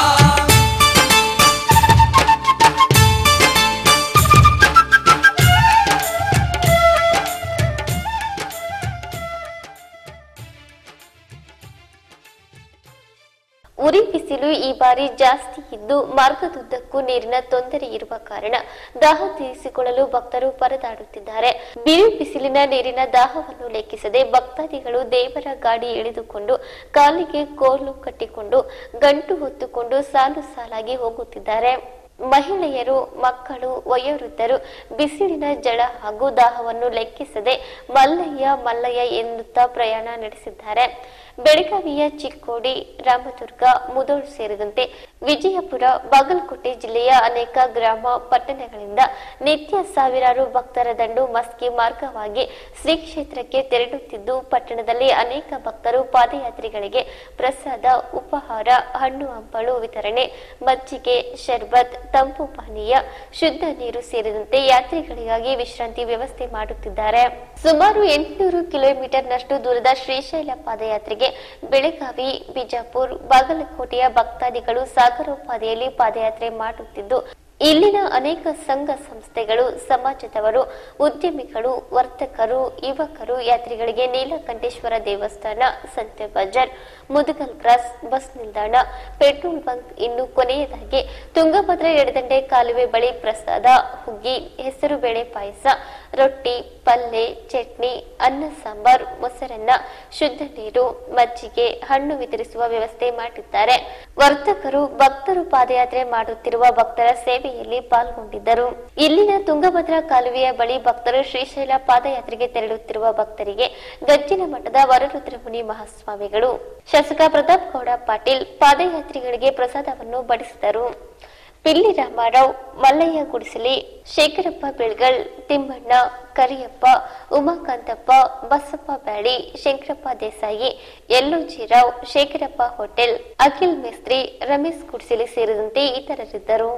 ಉರಿ ಬಿಸಿಲು ಈ ಬಾರಿ ಜಾಸ್ತಿ ಇದ್ದು ಮಾರ್ಗದುದ್ದಕ್ಕೂ ನೀರಿನ ತೊಂದರೆ ಇರುವ ಕಾರಣ ದಾಹ ತೀರಿಸಿಕೊಳ್ಳಲು ಭಕ್ತರು ಪರದಾಡುತ್ತಿದ್ದಾರೆ ಬಿರು ಬಿಸಿಲಿನ ನೀರಿನ ದಾಹವನ್ನು ಲೆಕ್ಕಿಸದೆ ಭಕ್ತಾದಿಗಳು ದೇವರ ಗಾಡಿ ಎಳೆದುಕೊಂಡು ಕಾಲಿಗೆ ಕೋಲು ಕಟ್ಟಿಕೊಂಡು ಗಂಟು ಹೊತ್ತುಕೊಂಡು ಸಾಲು ಸಾಲಾಗಿ ಹೋಗುತ್ತಿದ್ದಾರೆ ಮಹಿಳೆಯರು ಮಕ್ಕಳು ವಯೋವೃದ್ಧರು ಬಿಸಿಲಿನ ಜಳ ಹಾಗೂ ದಾಹವನ್ನು ಲೆಕ್ಕಿಸದೆ ಮಲ್ಲಯ್ಯ ಮಲ್ಲಯ್ಯ ಎನ್ನುತ್ತಾ ಪ್ರಯಾಣ ನಡೆಸಿದ್ದಾರೆ ಬೆಳಗಾವಿಯ ಚಿಕ್ಕೋಡಿ ರಾಮದುರ್ಗ ಮುದೋಳ್ ಸೇರಿದಂತೆ ವಿಜಯಪುರ ಬಾಗಲಕೋಟೆ ಜಿಲ್ಲೆಯ ಅನೇಕ ಗ್ರಾಮ ಪಟ್ಟಣಗಳಿಂದ ನಿತ್ಯ ಸಾವಿರಾರು ಭಕ್ತರ ದಂಡು ಮಸ್ಕಿ ಮಾರ್ಗವಾಗಿ ಶ್ರೀ ಕ್ಷೇತ್ರಕ್ಕೆ ತೆರಳುತ್ತಿದ್ದು ಪಟ್ಟಣದಲ್ಲಿ ಅನೇಕ ಭಕ್ತರು ಪಾದಯಾತ್ರಿಗಳಿಗೆ ಪ್ರಸಾದ ಉಪಹಾರ ಹಣ್ಣು ಹಂಪಲು ವಿತರಣೆ ಮಜ್ಜಿಗೆ ಶರ್ಬತ್ ತಂಪು ಪಾನೀಯ ಶುದ್ಧ ನೀರು ಸೇರಿದಂತೆ ಯಾತ್ರಿಗಳಿಗಾಗಿ ವಿಶ್ರಾಂತಿ ವ್ಯವಸ್ಥೆ ಮಾಡುತ್ತಿದ್ದಾರೆ ಸುಮಾರು ಎಂಟುನೂರು ಕಿಲೋಮೀಟರ್ನಷ್ಟು ದೂರದ ಶ್ರೀಶೈಲ ಪಾದಯಾತ್ರೆಗೆ ಬೆಳಗಾವಿ ಬಿಜಾಪುರ್ ಬಾಗಲಕೋಟೆಯ ಭಕ್ತಾದಿಗಳು ಸಾಗರೋಪಾದಿಯಲ್ಲಿ ಪಾದಯಾತ್ರೆ ಮಾಡುತ್ತಿದ್ದು ಇಲ್ಲಿನ ಅನೇಕ ಸಂಘ ಸಂಸ್ಥೆಗಳು ಸಮಾಜದವರು ಉದ್ಯಮಿಗಳು ವರ್ತಕರು ಯುವಕರು ಯಾತ್ರಿಗಳಿಗೆ ನೀಲಕಂಠೇಶ್ವರ ದೇವಸ್ಥಾನ ಸಂತೆ ಬಜಾರ್ ಮುದುಗಲ್ ಕ್ರಾಸ್ ಬಸ್ ನಿಲ್ದಾಣ ಪೆಟ್ರೋಲ್ ಬಂಕ್ ಇನ್ನು ಕೊನೆಯದಾಗಿ ತುಂಗಭದ್ರಾ ಎಡದಂಡೆ ಕಾಲುವೆ ಬಳಿ ಪ್ರಸಾದ ಹುಗ್ಗಿ ಹೆಸರು ಬೇಳೆ ಪಾಯಸ ರೊಟ್ಟಿ ಪಲ್ಲೆ ಚಟ್ನಿ ಅನ್ನ ಸಾಂಬಾರ್ ಮೊಸರನ್ನ ಶುದ್ಧ ನೀರು ಮಜ್ಜಿಗೆ ಹಣ್ಣು ವಿತರಿಸುವ ವ್ಯವಸ್ಥೆ ಮಾಡಿದ್ದಾರೆ ವರ್ತಕರು ಭಕ್ತರು ಪಾದಯಾತ್ರೆ ಮಾಡುತ್ತಿರುವ ಭಕ್ತರ ಸೇವೆಯಲ್ಲಿ ಪಾಲ್ಗೊಂಡಿದ್ದರು ಇಲ್ಲಿನ ತುಂಗಭದ್ರಾ ಕಾಲುವೆಯ ಬಳಿ ಭಕ್ತರು ಶ್ರೀಶೈಲ ಪಾದಯಾತ್ರೆಗೆ ತೆರಳುತ್ತಿರುವ ಭಕ್ತರಿಗೆ ಗಜ್ಜಿನ ಮಠದ ವರರುದ್ರಮುನಿ ಮಹಾಸ್ವಾಮಿಗಳು ಶಾಸಕ ಪ್ರತಾಪ್ ಗೌಡ ಪಾಟೀಲ್ ಪಾದಯಾತ್ರಿಗಳಿಗೆ ಪ್ರಸಾದವನ್ನು ಬಡಿಸಿದರು ಪಿಲ್ಲಿ ರಾಮಾರಾವ್ ಮಲ್ಲಯ್ಯ ಗುಡಿಸಲಿ ಶೇಖರಪ್ಪ ಬೆಳ್ಗಳ್ ತಿಮ್ಮಣ್ಣ ಕರಿಯಪ್ಪ ಉಮಾಕಾಂತಪ್ಪ ಬಸಪ್ಪ ಬ್ಯಾಳಿ ಶಂಕರಪ್ಪ ದೇಸಾಯಿ ಯಲ್ಲೋಜಿರಾವ್ ಶೇಖರಪ್ಪ ಹೋಟೆಲ್ ಅಖಿಲ್ ಮೇಸ್ತ್ರಿ ರಮೇಶ್ ಗುಡಿಸಲಿ ಸೇರಿದಂತೆ ಇತರರಿದ್ದರು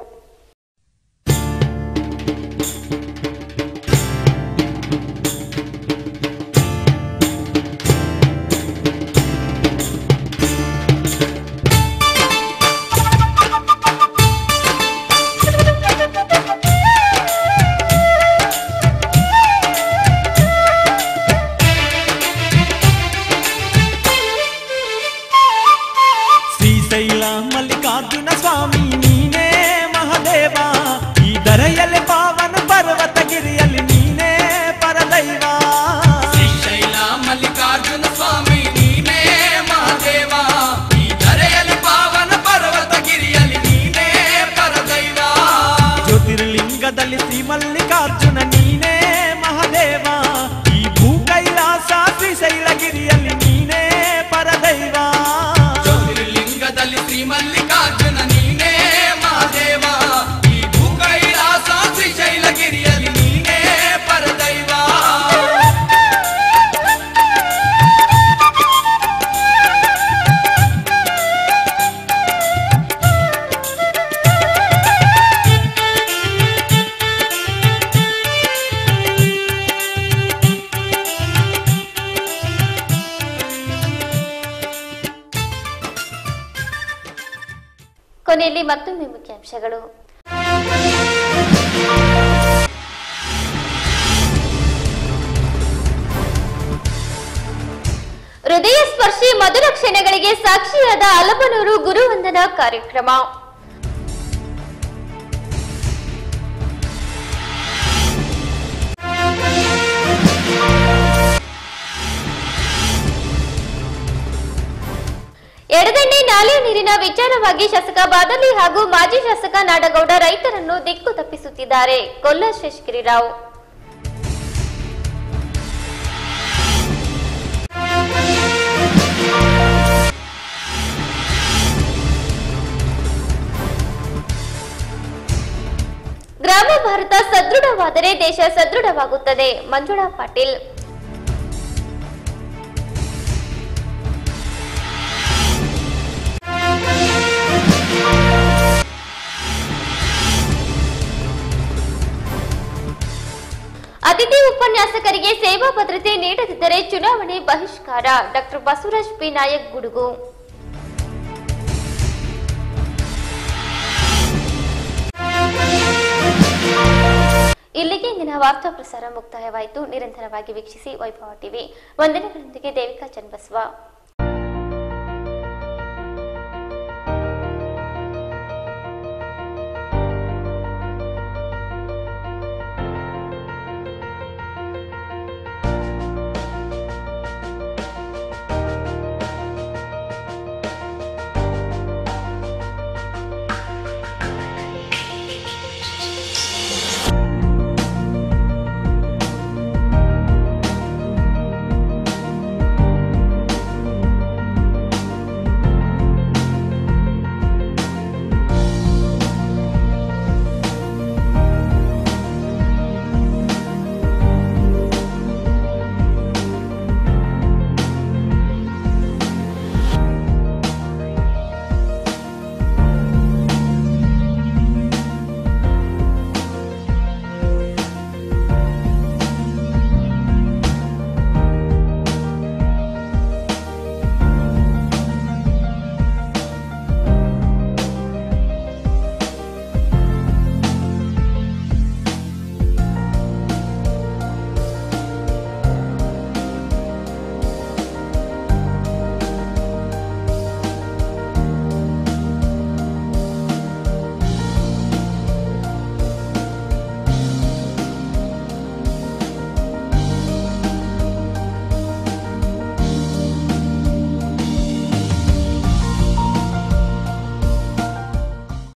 ಶ್ರೀಶೈಲ ಮಲ್ಲಿಕಾರ್ಜುನ ಸ್ವಾಮಿ ನೀನೇ ಮಹದೇವ ಈ ದರೆಯಲ್ಲಿ ಪಾವನ ಪರ್ವತಗಿರಿಯಲ್ಲಿ ನೀನೇ ಪರದೈವ ಶ್ರೀಶೈಲ ಮಲ್ಲಿಕಾರ್ಜುನ ಸ್ವಾಮಿ ನೀನೇ ಮಹಾದೇವ ಈ ಧರೆಯಲ್ಲಿ ಪಾವನ ಪರ್ವತಗಿರಿಯಲ್ಲಿ ನೀನೇ ಪರದೈವ ಜ್ಯೋತಿರ್ಲಿಂಗದಲ್ಲಿ ಶ್ರೀ ಮಲ್ಲಿಕಾರ್ಜುನ ನೀನೇ ಮಹದೇವ ಈ ಕೈಲಾಸ ಶ್ರೀಶೈಲಗಿರಿಯಲ್ಲಿ ನೀನೇ ಪರದೈವ ಜ್ಯೋತಿರ್ಲಿಂಗದಲ್ಲಿ ಶ್ರೀ ಮಲ್ಲಿಕಾರ್ಜುನ ನೀನೇ ಮಹಾದೇವ ಈ ಭೂ ಕೈಲಾಸ ಶ್ರೀಶೈಲಗಿರಿಯಲ್ಲಿ ನೀನೇ ಪರದೈವ ಕೊನೆಯಲ್ಲಿ ಮತ್ತೊಮ್ಮೆ ಮುಖ್ಯಾಂಶಗಳು ಹೃದಯ ಸ್ಪರ್ಶಿ ಮಧುರ ಕ್ಷಣಗಳಿಗೆ ಸಾಕ್ಷಿಯಾದ ಅಲಬನೂರು ಗುರುವಂದನಾ ಕಾರ್ಯಕ್ರಮ ಎಡದಂಡೆ ನಾಲೆ ನೀರಿನ ವಿಚಾರವಾಗಿ ಶಾಸಕ ಬಾದಲಿ ಹಾಗೂ ಮಾಜಿ ಶಾಸಕ ನಾಡಗೌಡ ರೈತರನ್ನು ದಿಕ್ಕು ತಪ್ಪಿಸುತ್ತಿದ್ದಾರೆ ಕೊಲ್ಲ ಶೇಷಗಿರಿ ರಾವ್ ಗ್ರಾಮ ಭಾರತ ಸದೃಢವಾದರೆ ದೇಶ ಸದೃಢವಾಗುತ್ತದೆ ಮಂಜುಳಾ ಪಾಟೀಲ್ ಅತಿಥಿ ಉಪನ್ಯಾಸಕರಿಗೆ ಸೇವಾ ಭದ್ರತೆ ನೀಡದಿದ್ದರೆ ಚುನಾವಣೆ ಬಹಿಷ್ಕಾರ ಡಾಕ್ಟರ್ ಬಸವರಾಜ್ ಪಿ ನಾಯಕ್ ಗುಡುಗು ಇಲ್ಲಿಗೆ ಇಂದಿನ ವಾರ್ತಾ ಪ್ರಸಾರ ಮುಕ್ತಾಯವಾಯಿತು ನಿರಂತರವಾಗಿ ವೀಕ್ಷಿಸಿ ವೈಭವ ಟಿವಿ ವಂದನೆಗಳೊಂದಿಗೆ ದೇವಿಕಾ ಚನ್ನಬಸವ